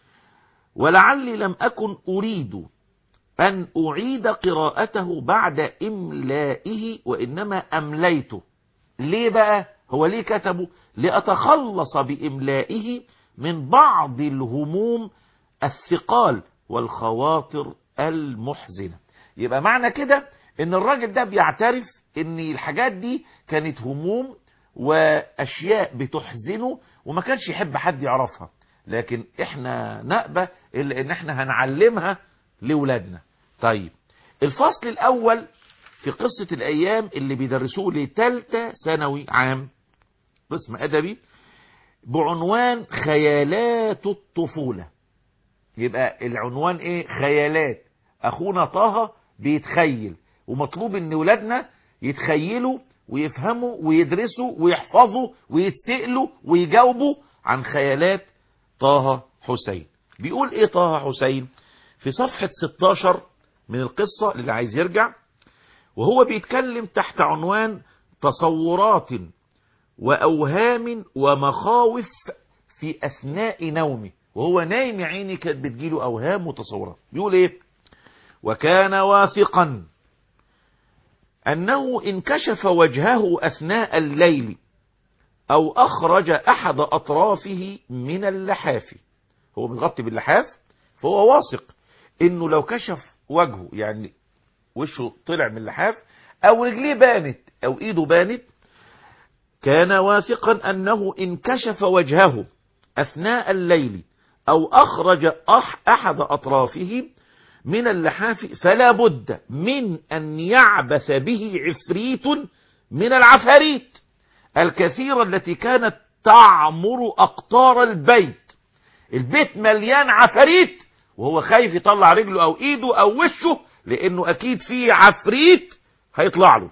ولعلي لم اكن اريد أن أعيد قراءته بعد إملائه وإنما أمليته ليه بقى هو ليه كتبه لأتخلص بإملائه من بعض الهموم الثقال والخواطر المحزنة يبقى معنى كده ان الراجل ده بيعترف ان الحاجات دي كانت هموم واشياء بتحزنه وما كانش يحب حد يعرفها لكن احنا نأبى الا ان احنا هنعلمها لولادنا طيب الفصل الاول في قصة الايام اللي بيدرسوه لتالتة ثانوي عام قسم ادبي بعنوان خيالات الطفولة يبقى العنوان ايه خيالات اخونا طه بيتخيل ومطلوب ان ولادنا يتخيلوا ويفهموا ويدرسوا ويحفظوا ويتسألوا ويجاوبوا عن خيالات طه حسين بيقول ايه طه حسين في صفحة 16 من القصة اللي عايز يرجع وهو بيتكلم تحت عنوان تصورات وأوهام ومخاوف في أثناء نومه وهو نايم يا عيني كانت بتجيله أوهام وتصورات بيقول إيه وكان واثقا أنه إن كشف وجهه أثناء الليل أو أخرج أحد أطرافه من اللحاف هو متغطي باللحاف فهو واثق إنه لو كشف وجهه يعني وشه طلع من اللحاف أو رجليه بانت أو إيده بانت كان واثقا أنه إن كشف وجهه أثناء الليل أو أخرج أح أحد أطرافه من اللحاف فلا بد من أن يعبث به عفريت من العفاريت الكثيرة التي كانت تعمر أقطار البيت البيت مليان عفاريت وهو خايف يطلع رجله أو إيده أو وشه لأنه أكيد فيه عفريت هيطلع له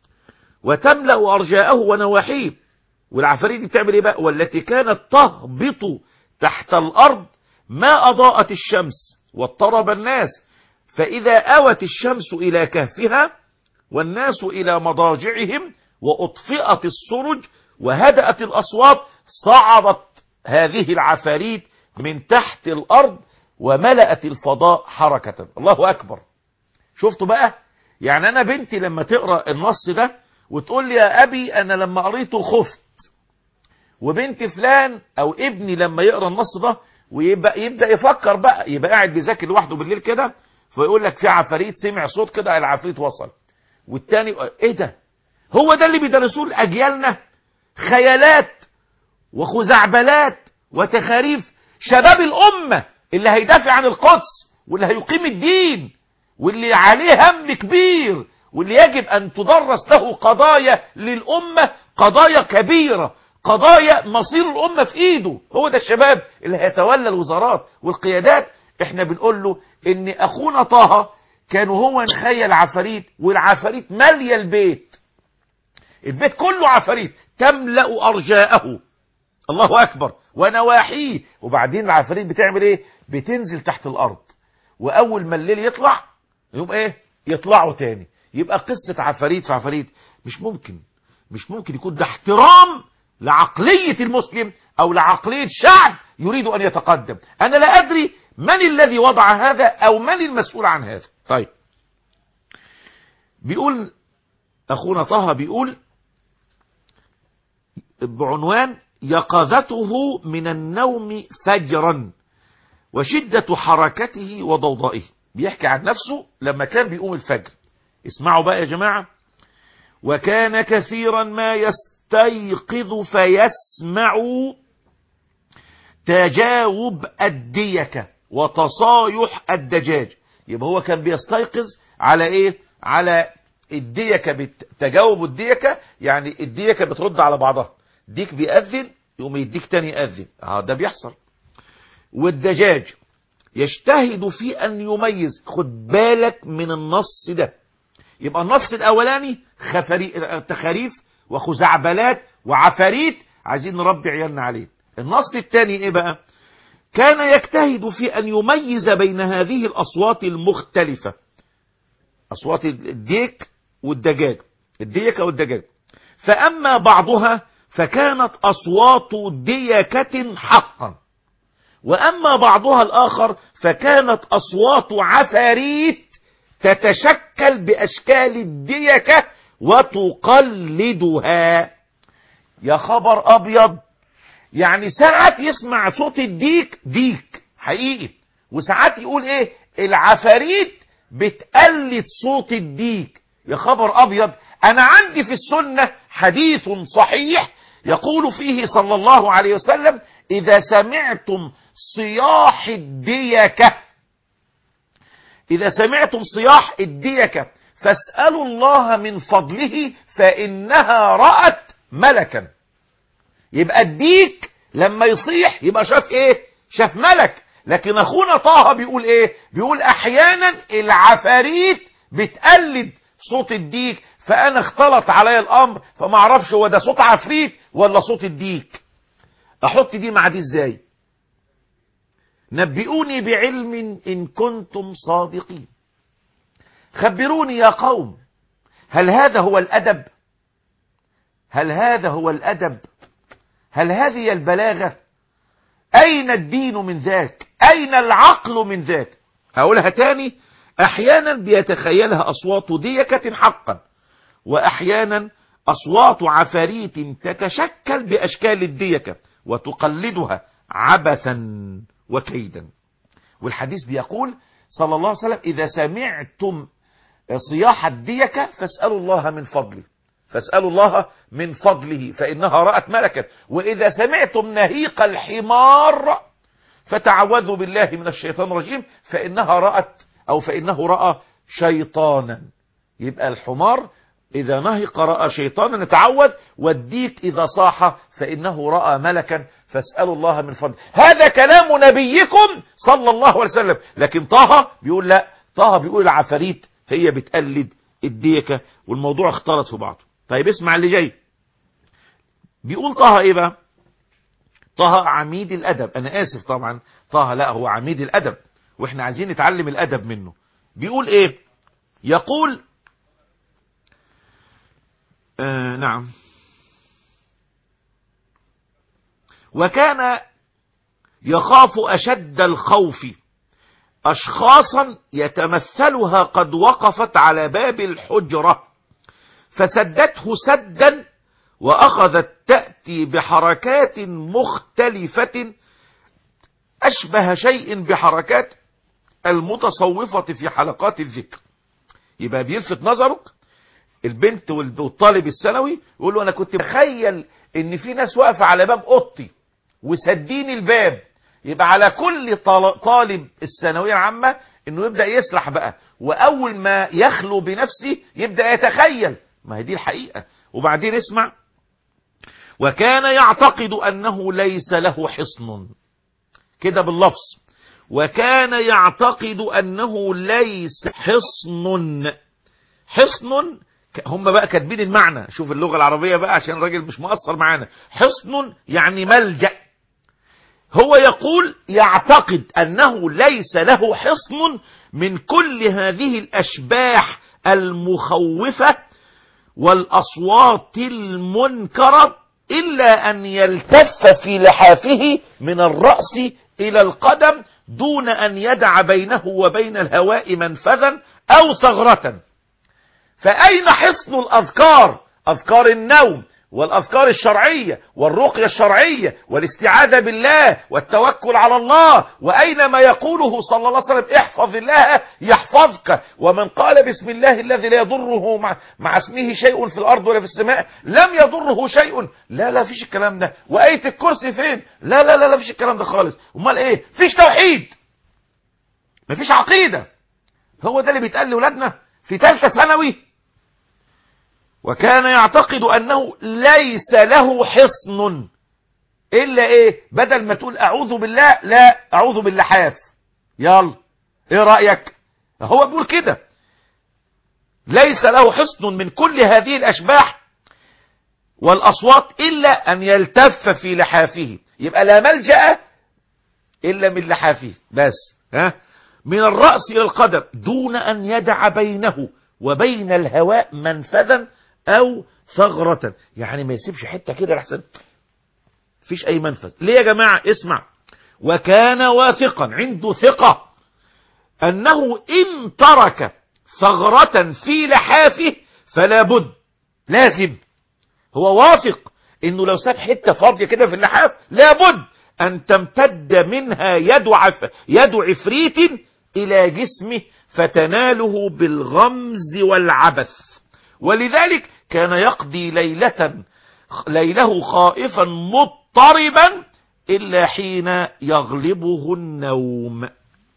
وتملأ أرجاءه ونواحيه والعفاريت دي بتعمل إيه بقى والتي كانت تهبط تحت الأرض ما أضاءت الشمس واضطرب الناس فإذا أوت الشمس إلى كهفها والناس إلى مضاجعهم وأطفئت السرج وهدأت الأصوات صعدت هذه العفاريت من تحت الأرض وملأت الفضاء حركة الله أكبر شفتوا بقى يعني أنا بنتي لما تقرأ النص ده وتقول لي يا أبي أنا لما قريته خفت وبنت فلان أو ابني لما يقرأ النص ده ويبقى يبدأ يفكر بقى يبقى قاعد بيذاكر لوحده بالليل كده فيقول لك في عفاريت سمع صوت كده العفريت وصل والتاني ايه ده هو ده اللي بيدرسوه لاجيالنا خيالات وخزعبلات وتخاريف شباب الامه اللي هيدافع عن القدس واللي هيقيم الدين واللي عليه هم كبير واللي يجب ان تدرس له قضايا للامه قضايا كبيره قضايا مصير الامه في ايده هو ده الشباب اللي هيتولى الوزارات والقيادات احنا بنقول له ان اخونا طه كان هو نخيل عفاريت والعفاريت ماليه البيت البيت كله عفاريت تملا ارجاءه الله اكبر ونواحيه وبعدين العفاريت بتعمل ايه بتنزل تحت الارض واول ما الليل يطلع يقوم ايه يطلعوا تاني يبقى قصه عفاريت في عفاريت مش ممكن مش ممكن يكون ده احترام لعقليه المسلم او لعقليه شعب يريد ان يتقدم انا لا ادري من الذي وضع هذا او من المسؤول عن هذا طيب بيقول اخونا طه بيقول بعنوان يقظته من النوم فجرا وشدة حركته وضوضائه بيحكي عن نفسه لما كان بيقوم الفجر اسمعوا بقى يا جماعة وكان كثيرا ما يستيقظ فيسمع تجاوب الديكة وتصايح الدجاج يبقى هو كان بيستيقظ على ايه على الديكة بت... تجاوب الديكة يعني الديكة بترد على بعضها ديك بيأذن يقوم يديك تاني يأذن اه ده بيحصل والدجاج يجتهد في ان يميز خد بالك من النص ده يبقى النص الاولاني خفري... تخاريف وخزعبلات وعفاريت عايزين نربي عيالنا عليه النص الثاني ايه بقى كان يجتهد في ان يميز بين هذه الاصوات المختلفة اصوات الديك والدجاج الديكة والدجاج فاما بعضها فكانت اصوات ديكة حقا واما بعضها الاخر فكانت اصوات عفاريت تتشكل باشكال الديكة وتقلدها يا خبر ابيض يعني ساعات يسمع صوت الديك ديك حقيقي وساعات يقول ايه العفاريت بتقلد صوت الديك يا خبر ابيض انا عندي في السنة حديث صحيح يقول فيه صلى الله عليه وسلم اذا سمعتم صياح الديكة اذا سمعتم صياح الديكة فاسألوا الله من فضله فانها رأت ملكا يبقى الديك لما يصيح يبقى شاف ايه شاف ملك لكن اخونا طه بيقول ايه بيقول احيانا العفاريت بتقلد صوت الديك فانا اختلط عليا الامر فما اعرفش هو ده صوت عفريت ولا صوت الديك احط دي مع دي ازاي نبئوني بعلم ان كنتم صادقين خبروني يا قوم هل هذا هو الادب هل هذا هو الادب هل هذه البلاغة أين الدين من ذاك أين العقل من ذاك أقولها تاني أحيانا بيتخيلها أصوات ديكة حقا وأحيانا أصوات عفاريت تتشكل بأشكال الديكة وتقلدها عبثا وكيدا والحديث بيقول صلى الله عليه وسلم إذا سمعتم صياح الديكة فاسألوا الله من فضله فاسألوا الله من فضله فإنها رأت ملكا وإذا سمعتم نهيق الحمار فتعوذوا بالله من الشيطان الرجيم فإنها رأت أو فإنه رأى شيطانا يبقى الحمار إذا نهق رأى شيطانا نتعوذ والديك إذا صاح فإنه رأى ملكا فاسألوا الله من فضله هذا كلام نبيكم صلى الله عليه وسلم لكن طه بيقول لا طه بيقول العفاريت هي بتقلد الديكة والموضوع اختلط في بعضه طيب اسمع اللي جاي بيقول طه ايه بقى طه عميد الادب انا اسف طبعا طه لا هو عميد الادب واحنا عايزين نتعلم الادب منه بيقول ايه يقول آه نعم وكان يخاف اشد الخوف اشخاصا يتمثلها قد وقفت على باب الحجره فسدته سدا واخذت تأتي بحركات مختلفة اشبه شيء بحركات المتصوفة في حلقات الذكر يبقى بيلفت نظرك البنت والطالب الثانوي يقول له انا كنت بخيل ان في ناس واقفة على باب اوضتي وسدين الباب يبقى على كل طالب الثانوية العامة انه يبدأ يسرح بقى واول ما يخلو بنفسه يبدأ يتخيل ما هي دي الحقيقة وبعدين اسمع وكان يعتقد أنه ليس له حصن كده باللفظ وكان يعتقد أنه ليس حصن حصن هم بقى كاتبين المعنى شوف اللغة العربية بقى عشان الراجل مش مقصر معانا حصن يعني ملجأ هو يقول يعتقد أنه ليس له حصن من كل هذه الأشباح المخوفة والأصوات المنكرة إلا أن يلتف في لحافه من الرأس إلى القدم دون أن يدع بينه وبين الهواء منفذا أو ثغرة فأين حصن الأذكار أذكار النوم والأذكار الشرعية والرقية الشرعية والاستعاذة بالله والتوكل على الله وأين ما يقوله صلى الله عليه وسلم احفظ الله يحفظك ومن قال بسم الله الذي لا يضره مع, مع اسمه شيء في الأرض ولا في السماء لم يضره شيء لا لا فيش الكلام ده وآية الكرسي فين لا لا لا لا فيش الكلام ده خالص امال ايه فيش توحيد مفيش عقيدة هو ده اللي بيتقال لأولادنا في ثالثه ثانوي وكان يعتقد أنه ليس له حصن إلا إيه بدل ما تقول أعوذ بالله لا أعوذ باللحاف يلا إيه رأيك هو بيقول كده ليس له حصن من كل هذه الأشباح والأصوات إلا أن يلتف في لحافه يبقى لا ملجأ إلا من لحافه بس ها من الرأس إلى القدم دون أن يدع بينه وبين الهواء منفذا او ثغرة يعني ما يسيبش حتة كده لحسن فيش اي منفذ ليه يا جماعة اسمع وكان واثقا عنده ثقة انه ان ترك ثغرة في لحافه فلا بد لازم هو واثق انه لو ساب حتة فاضية كده في اللحاف لابد ان تمتد منها يد عف يد عفريت الى جسمه فتناله بالغمز والعبث ولذلك كان يقضي ليلة ليله خائفا مضطربا إلا حين يغلبه النوم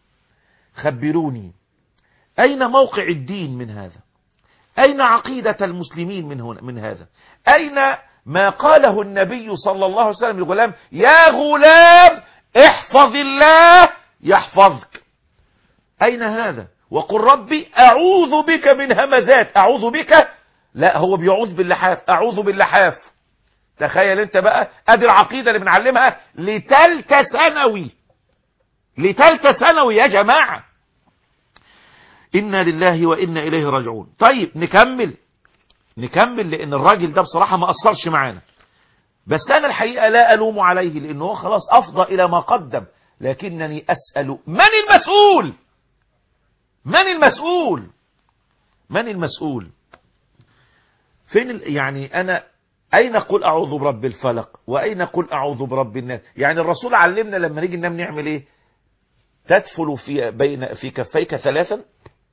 خبروني أين موقع الدين من هذا أين عقيدة المسلمين من, هنا من هذا أين ما قاله النبي صلى الله عليه وسلم للغلام يا غلام احفظ الله يحفظك أين هذا وقل ربي أعوذ بك من همزات أعوذ بك لا هو بيعوذ باللحاف أعوذ باللحاف تخيل انت بقى ادي العقيدة اللي بنعلمها لتالتة ثانوي لتالتة ثانوي يا جماعة إنا لله وإنا إليه راجعون طيب نكمل نكمل لأن الراجل ده بصراحة ما أثرش معانا بس أنا الحقيقة لا ألوم عليه لأنه هو خلاص أفضى إلى ما قدم لكنني أسأل من المسؤول من المسؤول من المسؤول فين ال... يعني أنا أين قل أعوذ برب الفلق وأين قل أعوذ برب الناس يعني الرسول علمنا لما نيجي ننام نعمل إيه تدفل في بين في كفيك ثلاثا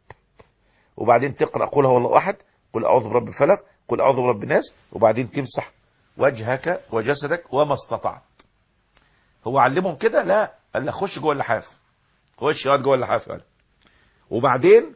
وبعدين تقرأ قل هو الله أحد قل أعوذ برب الفلق قل أعوذ برب الناس وبعدين تمسح وجهك وجسدك وما استطعت هو علمهم كده لا قال لك خش جوه اللحاف خش يقعد جوه اللحاف قال وبعدين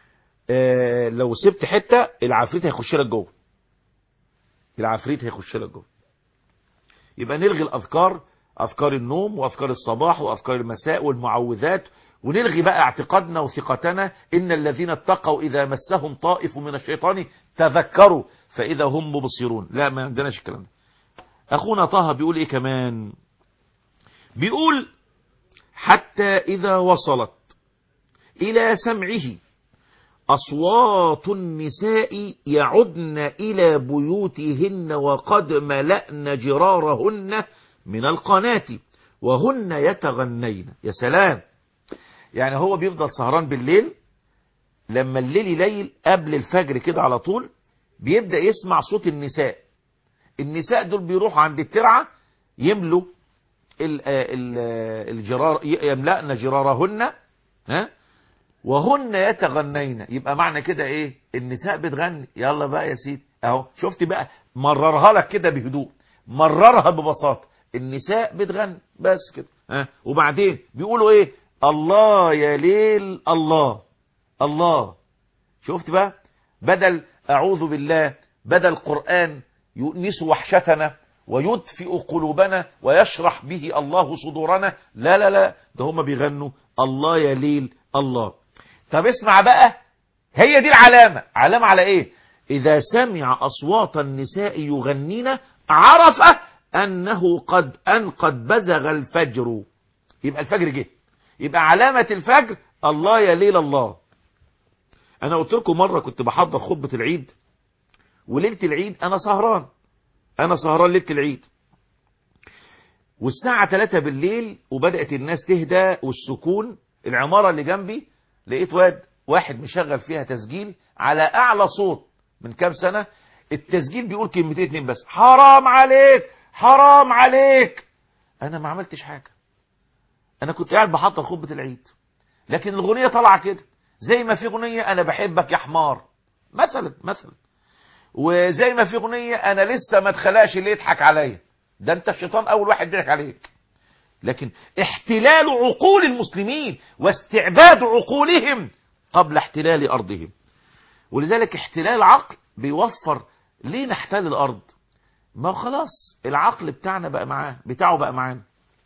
آه لو سبت حته العفريت هيخش لك جوه العفريت هيخش لك جوه يبقى نلغي الاذكار اذكار النوم واذكار الصباح واذكار المساء والمعوذات ونلغي بقى اعتقادنا وثقتنا ان الذين اتقوا اذا مسهم طائف من الشيطان تذكروا فاذا هم مبصرون لا ما عندناش الكلام ده اخونا طه بيقول ايه كمان بيقول حتى اذا وصلت الى سمعه أصوات النساء يعدن إلى بيوتهن وقد ملأن جرارهن من القناة وهن يتغنين يا سلام يعني هو بيفضل سهران بالليل لما الليل يليل قبل الفجر كده على طول بيبدأ يسمع صوت النساء النساء دول بيروحوا عند الترعة يملوا ال ال الجرار يملأن جرارهن ها وهن يتغنين يبقى معنى كده ايه النساء بتغني يلا بقى يا سيدي اهو شفت بقى مررها لك كده بهدوء مررها ببساطة النساء بتغني بس كده ها وبعدين بيقولوا ايه الله يا ليل الله الله شفت بقى بدل اعوذ بالله بدل قرآن يؤنس وحشتنا ويدفئ قلوبنا ويشرح به الله صدورنا لا لا لا ده هم بيغنوا الله يا ليل الله طب اسمع بقى هي دي العلامة علامة على ايه اذا سمع اصوات النساء يغنين عرف انه قد ان قد بزغ الفجر يبقى الفجر جه يبقى علامة الفجر الله يا ليل الله انا قلت لكم مرة كنت بحضر خطبة العيد وليلة العيد انا سهران انا سهران ليلة العيد والساعة 3 بالليل وبدأت الناس تهدى والسكون العمارة اللي جنبي لقيت واد واحد مشغل فيها تسجيل على أعلى صوت من كام سنة التسجيل بيقول كلمتين اتنين بس حرام عليك حرام عليك أنا ما عملتش حاجة أنا كنت قاعد بحضر خطبة العيد لكن الأغنية طالعة كده زي ما في أغنية أنا بحبك يا حمار مثلا مثلا وزي ما في أغنية أنا لسه ما اتخلقش اللي يضحك عليا ده أنت الشيطان أول واحد ضحك عليك لكن احتلال عقول المسلمين واستعباد عقولهم قبل احتلال أرضهم ولذلك احتلال العقل بيوفر ليه نحتل الأرض ما هو خلاص العقل بتاعنا بقى معاه بتاعه بقى معانا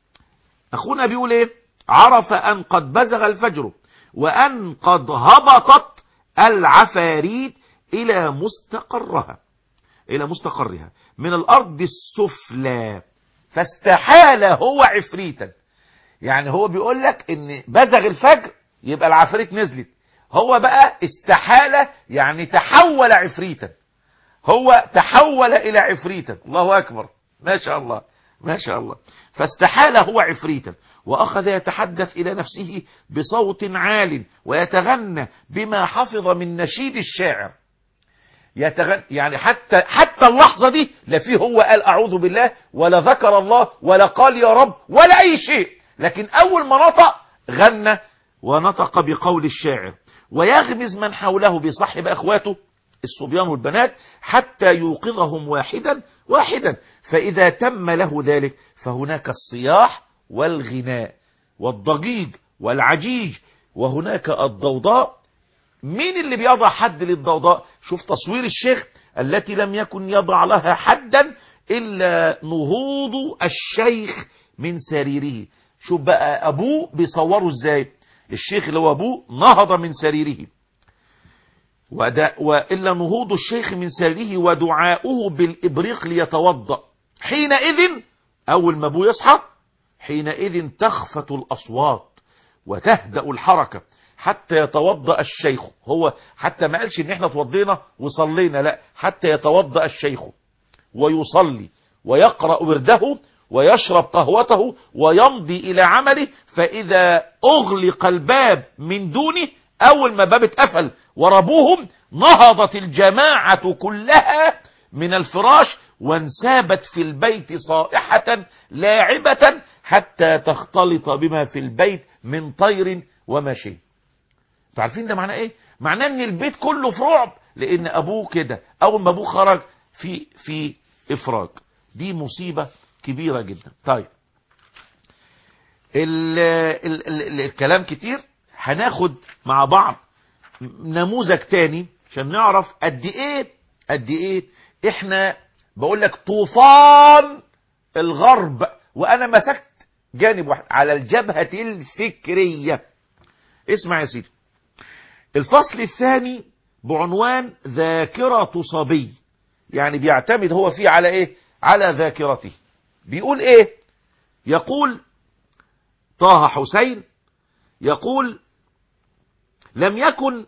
أخونا بيقول إيه عرف أن قد بزغ الفجر وأن قد هبطت العفاريت إلى مستقرها إلى مستقرها من الأرض السفلى فاستحال هو عفريتا يعني هو بيقول لك ان بزغ الفجر يبقى العفريت نزلت هو بقى استحال يعني تحول عفريتا هو تحول الى عفريتا الله اكبر ما شاء الله ما شاء الله فاستحال هو عفريتا واخذ يتحدث الى نفسه بصوت عال ويتغنى بما حفظ من نشيد الشاعر يتغن يعني حتى حتى اللحظة دي لا فيه هو قال أعوذ بالله ولا ذكر الله ولا قال يا رب ولا أي شيء لكن أول ما نطق غنى ونطق بقول الشاعر ويغمز من حوله بصحب أخواته الصبيان والبنات حتى يوقظهم واحدا واحدا فإذا تم له ذلك فهناك الصياح والغناء والضجيج والعجيج وهناك الضوضاء مين اللي بيضع حد للضوضاء شوف تصوير الشيخ التي لم يكن يضع لها حدا إلا نهوض الشيخ من سريره شوف بقى أبوه بيصوره ازاي الشيخ اللي هو أبوه نهض من سريره ودا وإلا نهوض الشيخ من سريره ودعاؤه بالإبريق ليتوضأ حينئذ أول ما أبوه يصحى حينئذ تخفت الأصوات وتهدأ الحركة حتى يتوضأ الشيخ هو حتى ما قالش ان احنا توضينا وصلينا لا حتى يتوضأ الشيخ ويصلي ويقرأ ورده ويشرب قهوته ويمضي إلى عمله فإذا أغلق الباب من دونه أول ما باب اتقفل وربوهم نهضت الجماعة كلها من الفراش وانسابت في البيت صائحة لاعبة حتى تختلط بما في البيت من طير ومشي انتوا عارفين ده معناه ايه معناه ان البيت كله في رعب لان ابوه كده اول ما ابوه خرج في في افراج دي مصيبة كبيرة جدا طيب ال ال ال الكلام كتير هناخد مع بعض نموذج تاني عشان نعرف قد ايه قد ايه احنا بقول لك طوفان الغرب وانا مسكت جانب واحد على الجبهة الفكرية اسمع يا سيدي الفصل الثاني بعنوان ذاكرة صبي يعني بيعتمد هو فيه على ايه على ذاكرته بيقول ايه يقول طه حسين يقول لم يكن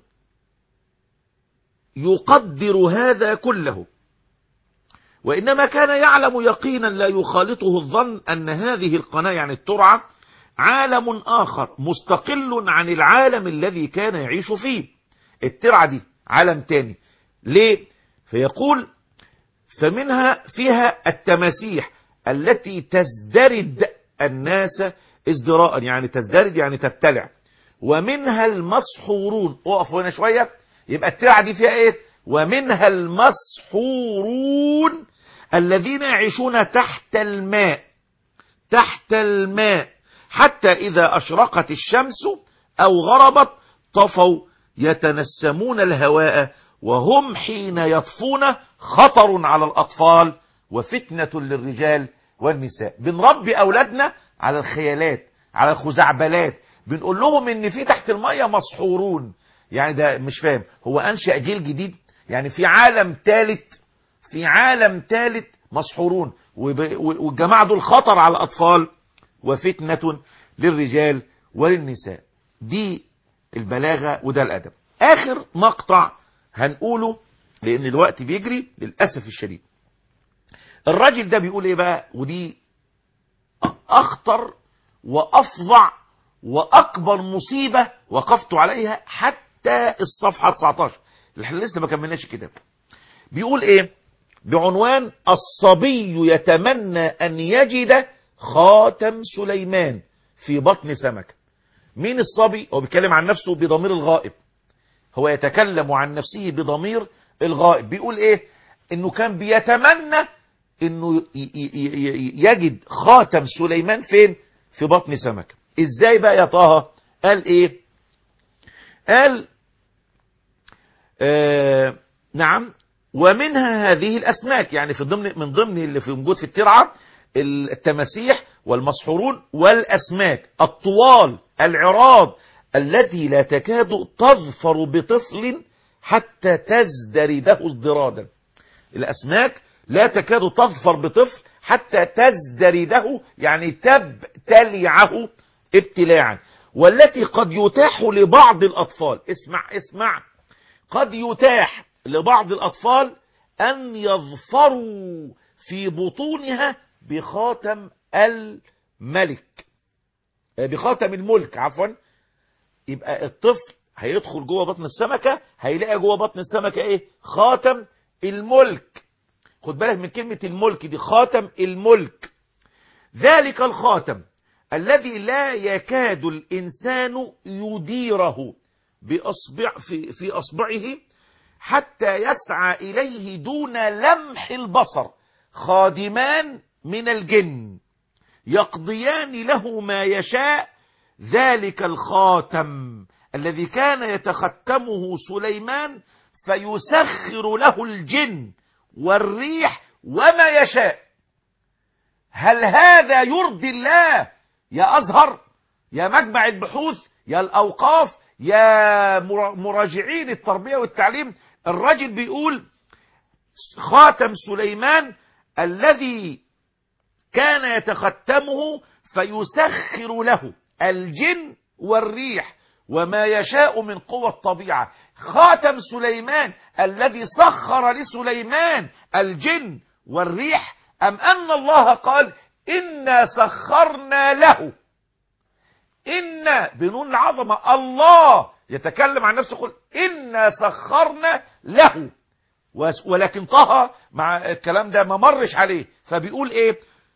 يقدر هذا كله وإنما كان يعلم يقينا لا يخالطه الظن أن هذه القناة يعني الترعة عالم آخر مستقل عن العالم الذي كان يعيش فيه الترعة دي عالم تاني ليه فيقول فمنها فيها التماسيح التي تزدرد الناس ازدراء يعني تزدرد يعني تبتلع ومنها المسحورون اقف هنا شوية يبقى الترعة دي فيها ايه ومنها المسحورون الذين يعيشون تحت الماء تحت الماء حتى إذا أشرقت الشمس أو غربت طفوا يتنسمون الهواء وهم حين يطفون خطر على الأطفال وفتنة للرجال والنساء بنربي أولادنا على الخيالات على الخزعبلات بنقول لهم ان في تحت المية مسحورون يعني ده مش فاهم هو أنشأ جيل جديد يعني في عالم ثالث في عالم ثالث مسحورون والجماعة دول خطر على الأطفال وفتنة للرجال وللنساء دي البلاغة وده الأدب آخر مقطع هنقوله لأن الوقت بيجري للأسف الشديد الراجل ده بيقول إيه بقى ودي أخطر وأفظع وأكبر مصيبة وقفت عليها حتى الصفحة 19 اللي احنا لسه ما كملناش الكتاب بيقول ايه بعنوان الصبي يتمنى أن يجد خاتم سليمان في بطن سمكة مين الصبي هو بيتكلم عن نفسه بضمير الغائب هو يتكلم عن نفسه بضمير الغائب بيقول ايه انه كان بيتمنى انه ي- ي- ي- يجد خاتم سليمان فين في بطن سمكة ازاي بقى يا طه قال ايه قال آه نعم ومنها هذه الاسماك يعني في ضمن من ضمن اللي في موجود في الترعه التماسيح والمسحورون والاسماك الطوال العراض التي لا تكاد تظفر بطفل حتى تزدرده ازدرادا الاسماك لا تكاد تظفر بطفل حتى تزدرده يعني تبتلعه ابتلاعا والتي قد يتاح لبعض الاطفال اسمع اسمع قد يتاح لبعض الأطفال أن يظفروا في بطونها بخاتم الملك آه، بخاتم الملك عفوا يبقى الطفل هيدخل جوه بطن السمكة هيلاقي جوه بطن السمكة ايه خاتم الملك خد بالك من كلمة الملك دي خاتم الملك ذلك الخاتم الذي لا يكاد الإنسان يديره بأصبع في, في أصبعه حتى يسعى إليه دون لمح البصر خادمان من الجن يقضيان له ما يشاء ذلك الخاتم الذي كان يتختمه سليمان فيسخر له الجن والريح وما يشاء هل هذا يرضي الله يا أزهر يا مجمع البحوث يا الأوقاف يا مرا- مراجعين التربية والتعليم الراجل بيقول خاتم سليمان الذي كان يتختمه فيسخر له الجن والريح وما يشاء من قوى الطبيعة خاتم سليمان الذي سخر لسليمان الجن والريح أم أن الله قال إنا سخرنا له إن بنون العظمة الله يتكلم عن نفسه يقول إنا سخرنا له وس- ولكن طه مع الكلام ده ما مرش عليه فبيقول ايه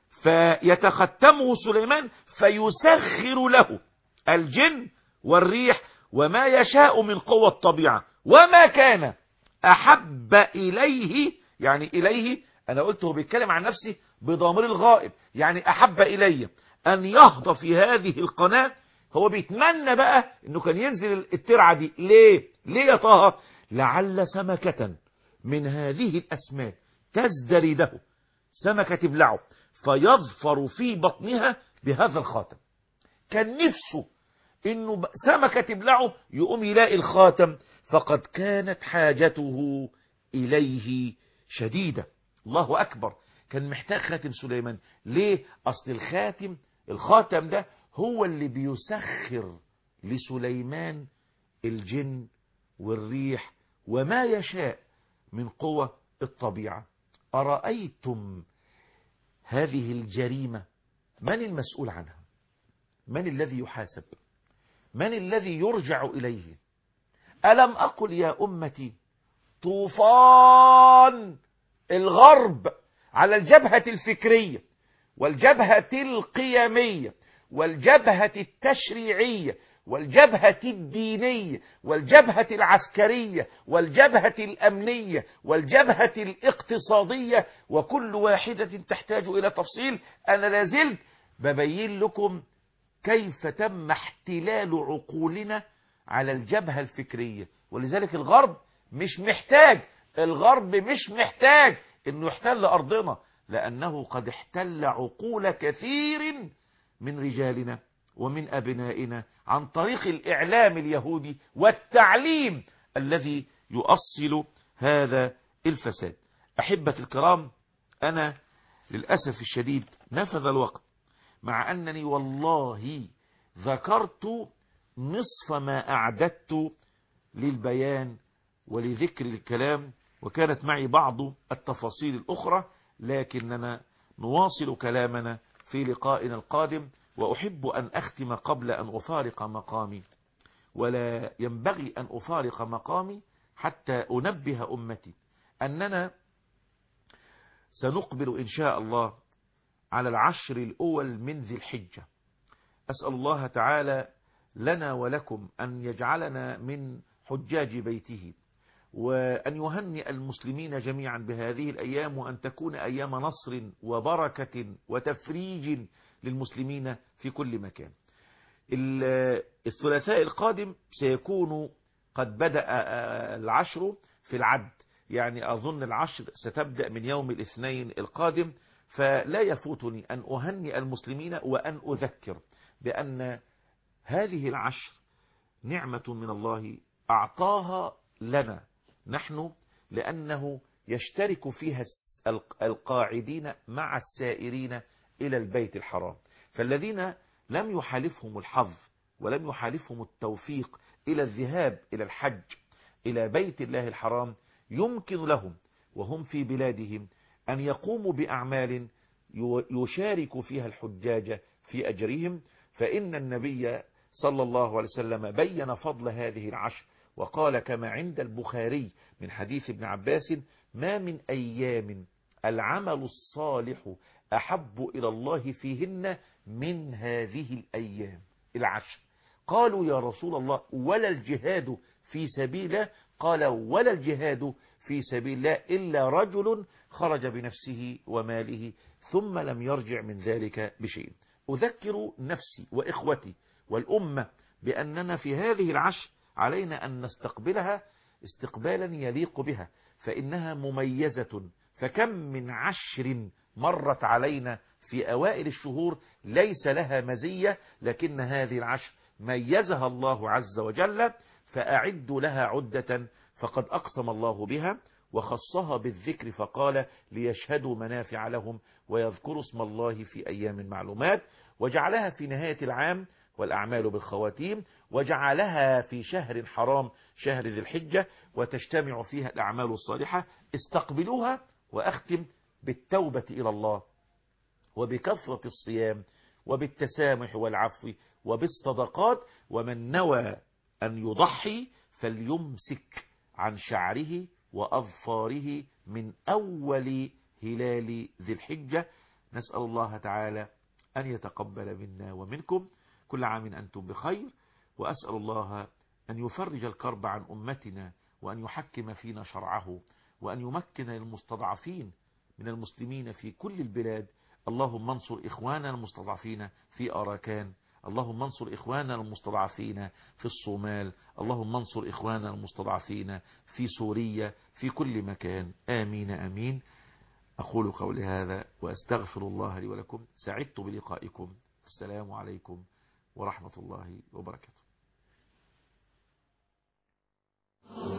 فيتختمه سليمان فيسخر له الجن والريح وما يشاء من قوى الطبيعة وما كان أحب إليه يعني إليه أنا قلت هو بيتكلم عن نفسه بضامر الغائب يعني أحب إلي أن يهضى في هذه القناة هو بيتمنى بقى انه كان ينزل الترعة دي ليه ليه يا طه لعل سمكة من هذه الأسماك تزدرده سمكة تبلعه فيظفر في بطنها بهذا الخاتم كان نفسه انه ب- سمكة تبلعه يقوم يلاقي الخاتم فقد كانت حاجته إليه شديدة الله أكبر كان محتاج خاتم سليمان ليه أصل الخاتم الخاتم ده هو اللي بيسخر لسليمان الجن والريح وما يشاء من قوى الطبيعة أرأيتم هذه الجريمة من المسؤول عنها من الذي يحاسب من الذي يرجع إليه ألم أقل يا أمتي طوفان الغرب على الجبهة الفكرية والجبهة القيمية والجبهة التشريعية والجبهة الدينية والجبهة العسكرية والجبهة الأمنية والجبهة الاقتصادية وكل واحدة تحتاج إلى تفصيل أنا لازلت ببين لكم كيف تم احتلال عقولنا على الجبهة الفكرية ولذلك الغرب مش محتاج الغرب مش محتاج انه يحتل ارضنا لانه قد احتل عقول كثير من رجالنا ومن ابنائنا عن طريق الاعلام اليهودي والتعليم الذي يؤصل هذا الفساد احبة الكرام انا للاسف الشديد نفذ الوقت مع أنني والله ذكرت نصف ما أعددت للبيان ولذكر الكلام وكانت معي بعض التفاصيل الأخرى لكننا نواصل كلامنا في في لقائنا القادم وأحب أن أختم قبل أن أفارق مقامي ولا ينبغي أن أفارق مقامي حتى أنبه أمتي أننا سنقبل إن شاء الله على العشر الأول من ذي الحجة أسأل الله تعالى لنا ولكم أن يجعلنا من حجاج بيته وأن يهنئ المسلمين جميعا بهذه الأيام وأن تكون أيام نصر وبركة وتفريج للمسلمين في كل مكان الثلاثاء القادم سيكون قد بدأ العشر في العد يعني أظن العشر ستبدأ من يوم الاثنين القادم فلا يفوتني أن أهنئ المسلمين وأن أذكر بأن هذه العشر نعمة من الله أعطاها لنا نحن لأنه يشترك فيها القاعدين مع السائرين إلى البيت الحرام فالذين لم يحالفهم الحظ ولم يحالفهم التوفيق إلى الذهاب إلى الحج إلى بيت الله الحرام يمكن لهم وهم في بلادهم أن يقوموا بأعمال يشارك فيها الحجاج في أجرهم فإن النبي صلى الله عليه وسلم بين فضل هذه العشر وقال كما عند البخاري من حديث ابن عباس ما من أيام العمل الصالح أحب إلى الله فيهن من هذه الأيام العشر قالوا يا رسول الله ولا الجهاد في سبيل الله قال ولا الجهاد في سبيل الله إلا رجل خرج بنفسه وماله ثم لم يرجع من ذلك بشيء أذكر نفسي وإخوتي والأمة بأننا في هذه العشر علينا أن نستقبلها استقبالا يليق بها فإنها مميزة فكم من عشر مرت علينا في أوائل الشهور ليس لها مزية لكن هذه العشر ميزها الله عز وجل فأعدوا لها عدة فقد أقسم الله بها وخصها بالذكر فقال ليشهدوا منافع لهم ويذكروا اسم الله في أيام معلومات وجعلها في نهاية العام والأعمال بالخواتيم وجعلها في شهر حرام شهر ذي الحجة وتجتمع فيها الأعمال الصالحة استقبلوها وأختم بالتوبة إلى الله وبكثرة الصيام وبالتسامح والعفو وبالصدقات ومن نوى أن يضحي فليمسك عن شعره وأظفاره من أول هلال ذي الحجة نسأل الله تعالى أن يتقبل منا ومنكم كل عام أنتم بخير وأسأل الله أن يفرج الكرب عن أمتنا وأن يحكم فينا شرعه وأن يمكن المستضعفين من المسلمين في كل البلاد اللهم انصر إخواننا المستضعفين في أراكان اللهم انصر إخواننا المستضعفين في الصومال اللهم انصر إخواننا المستضعفين في سوريا في كل مكان آمين آمين أقول قولي هذا وأستغفر الله لي ولكم سعدت بلقائكم السلام عليكم ورحمة الله وبركاته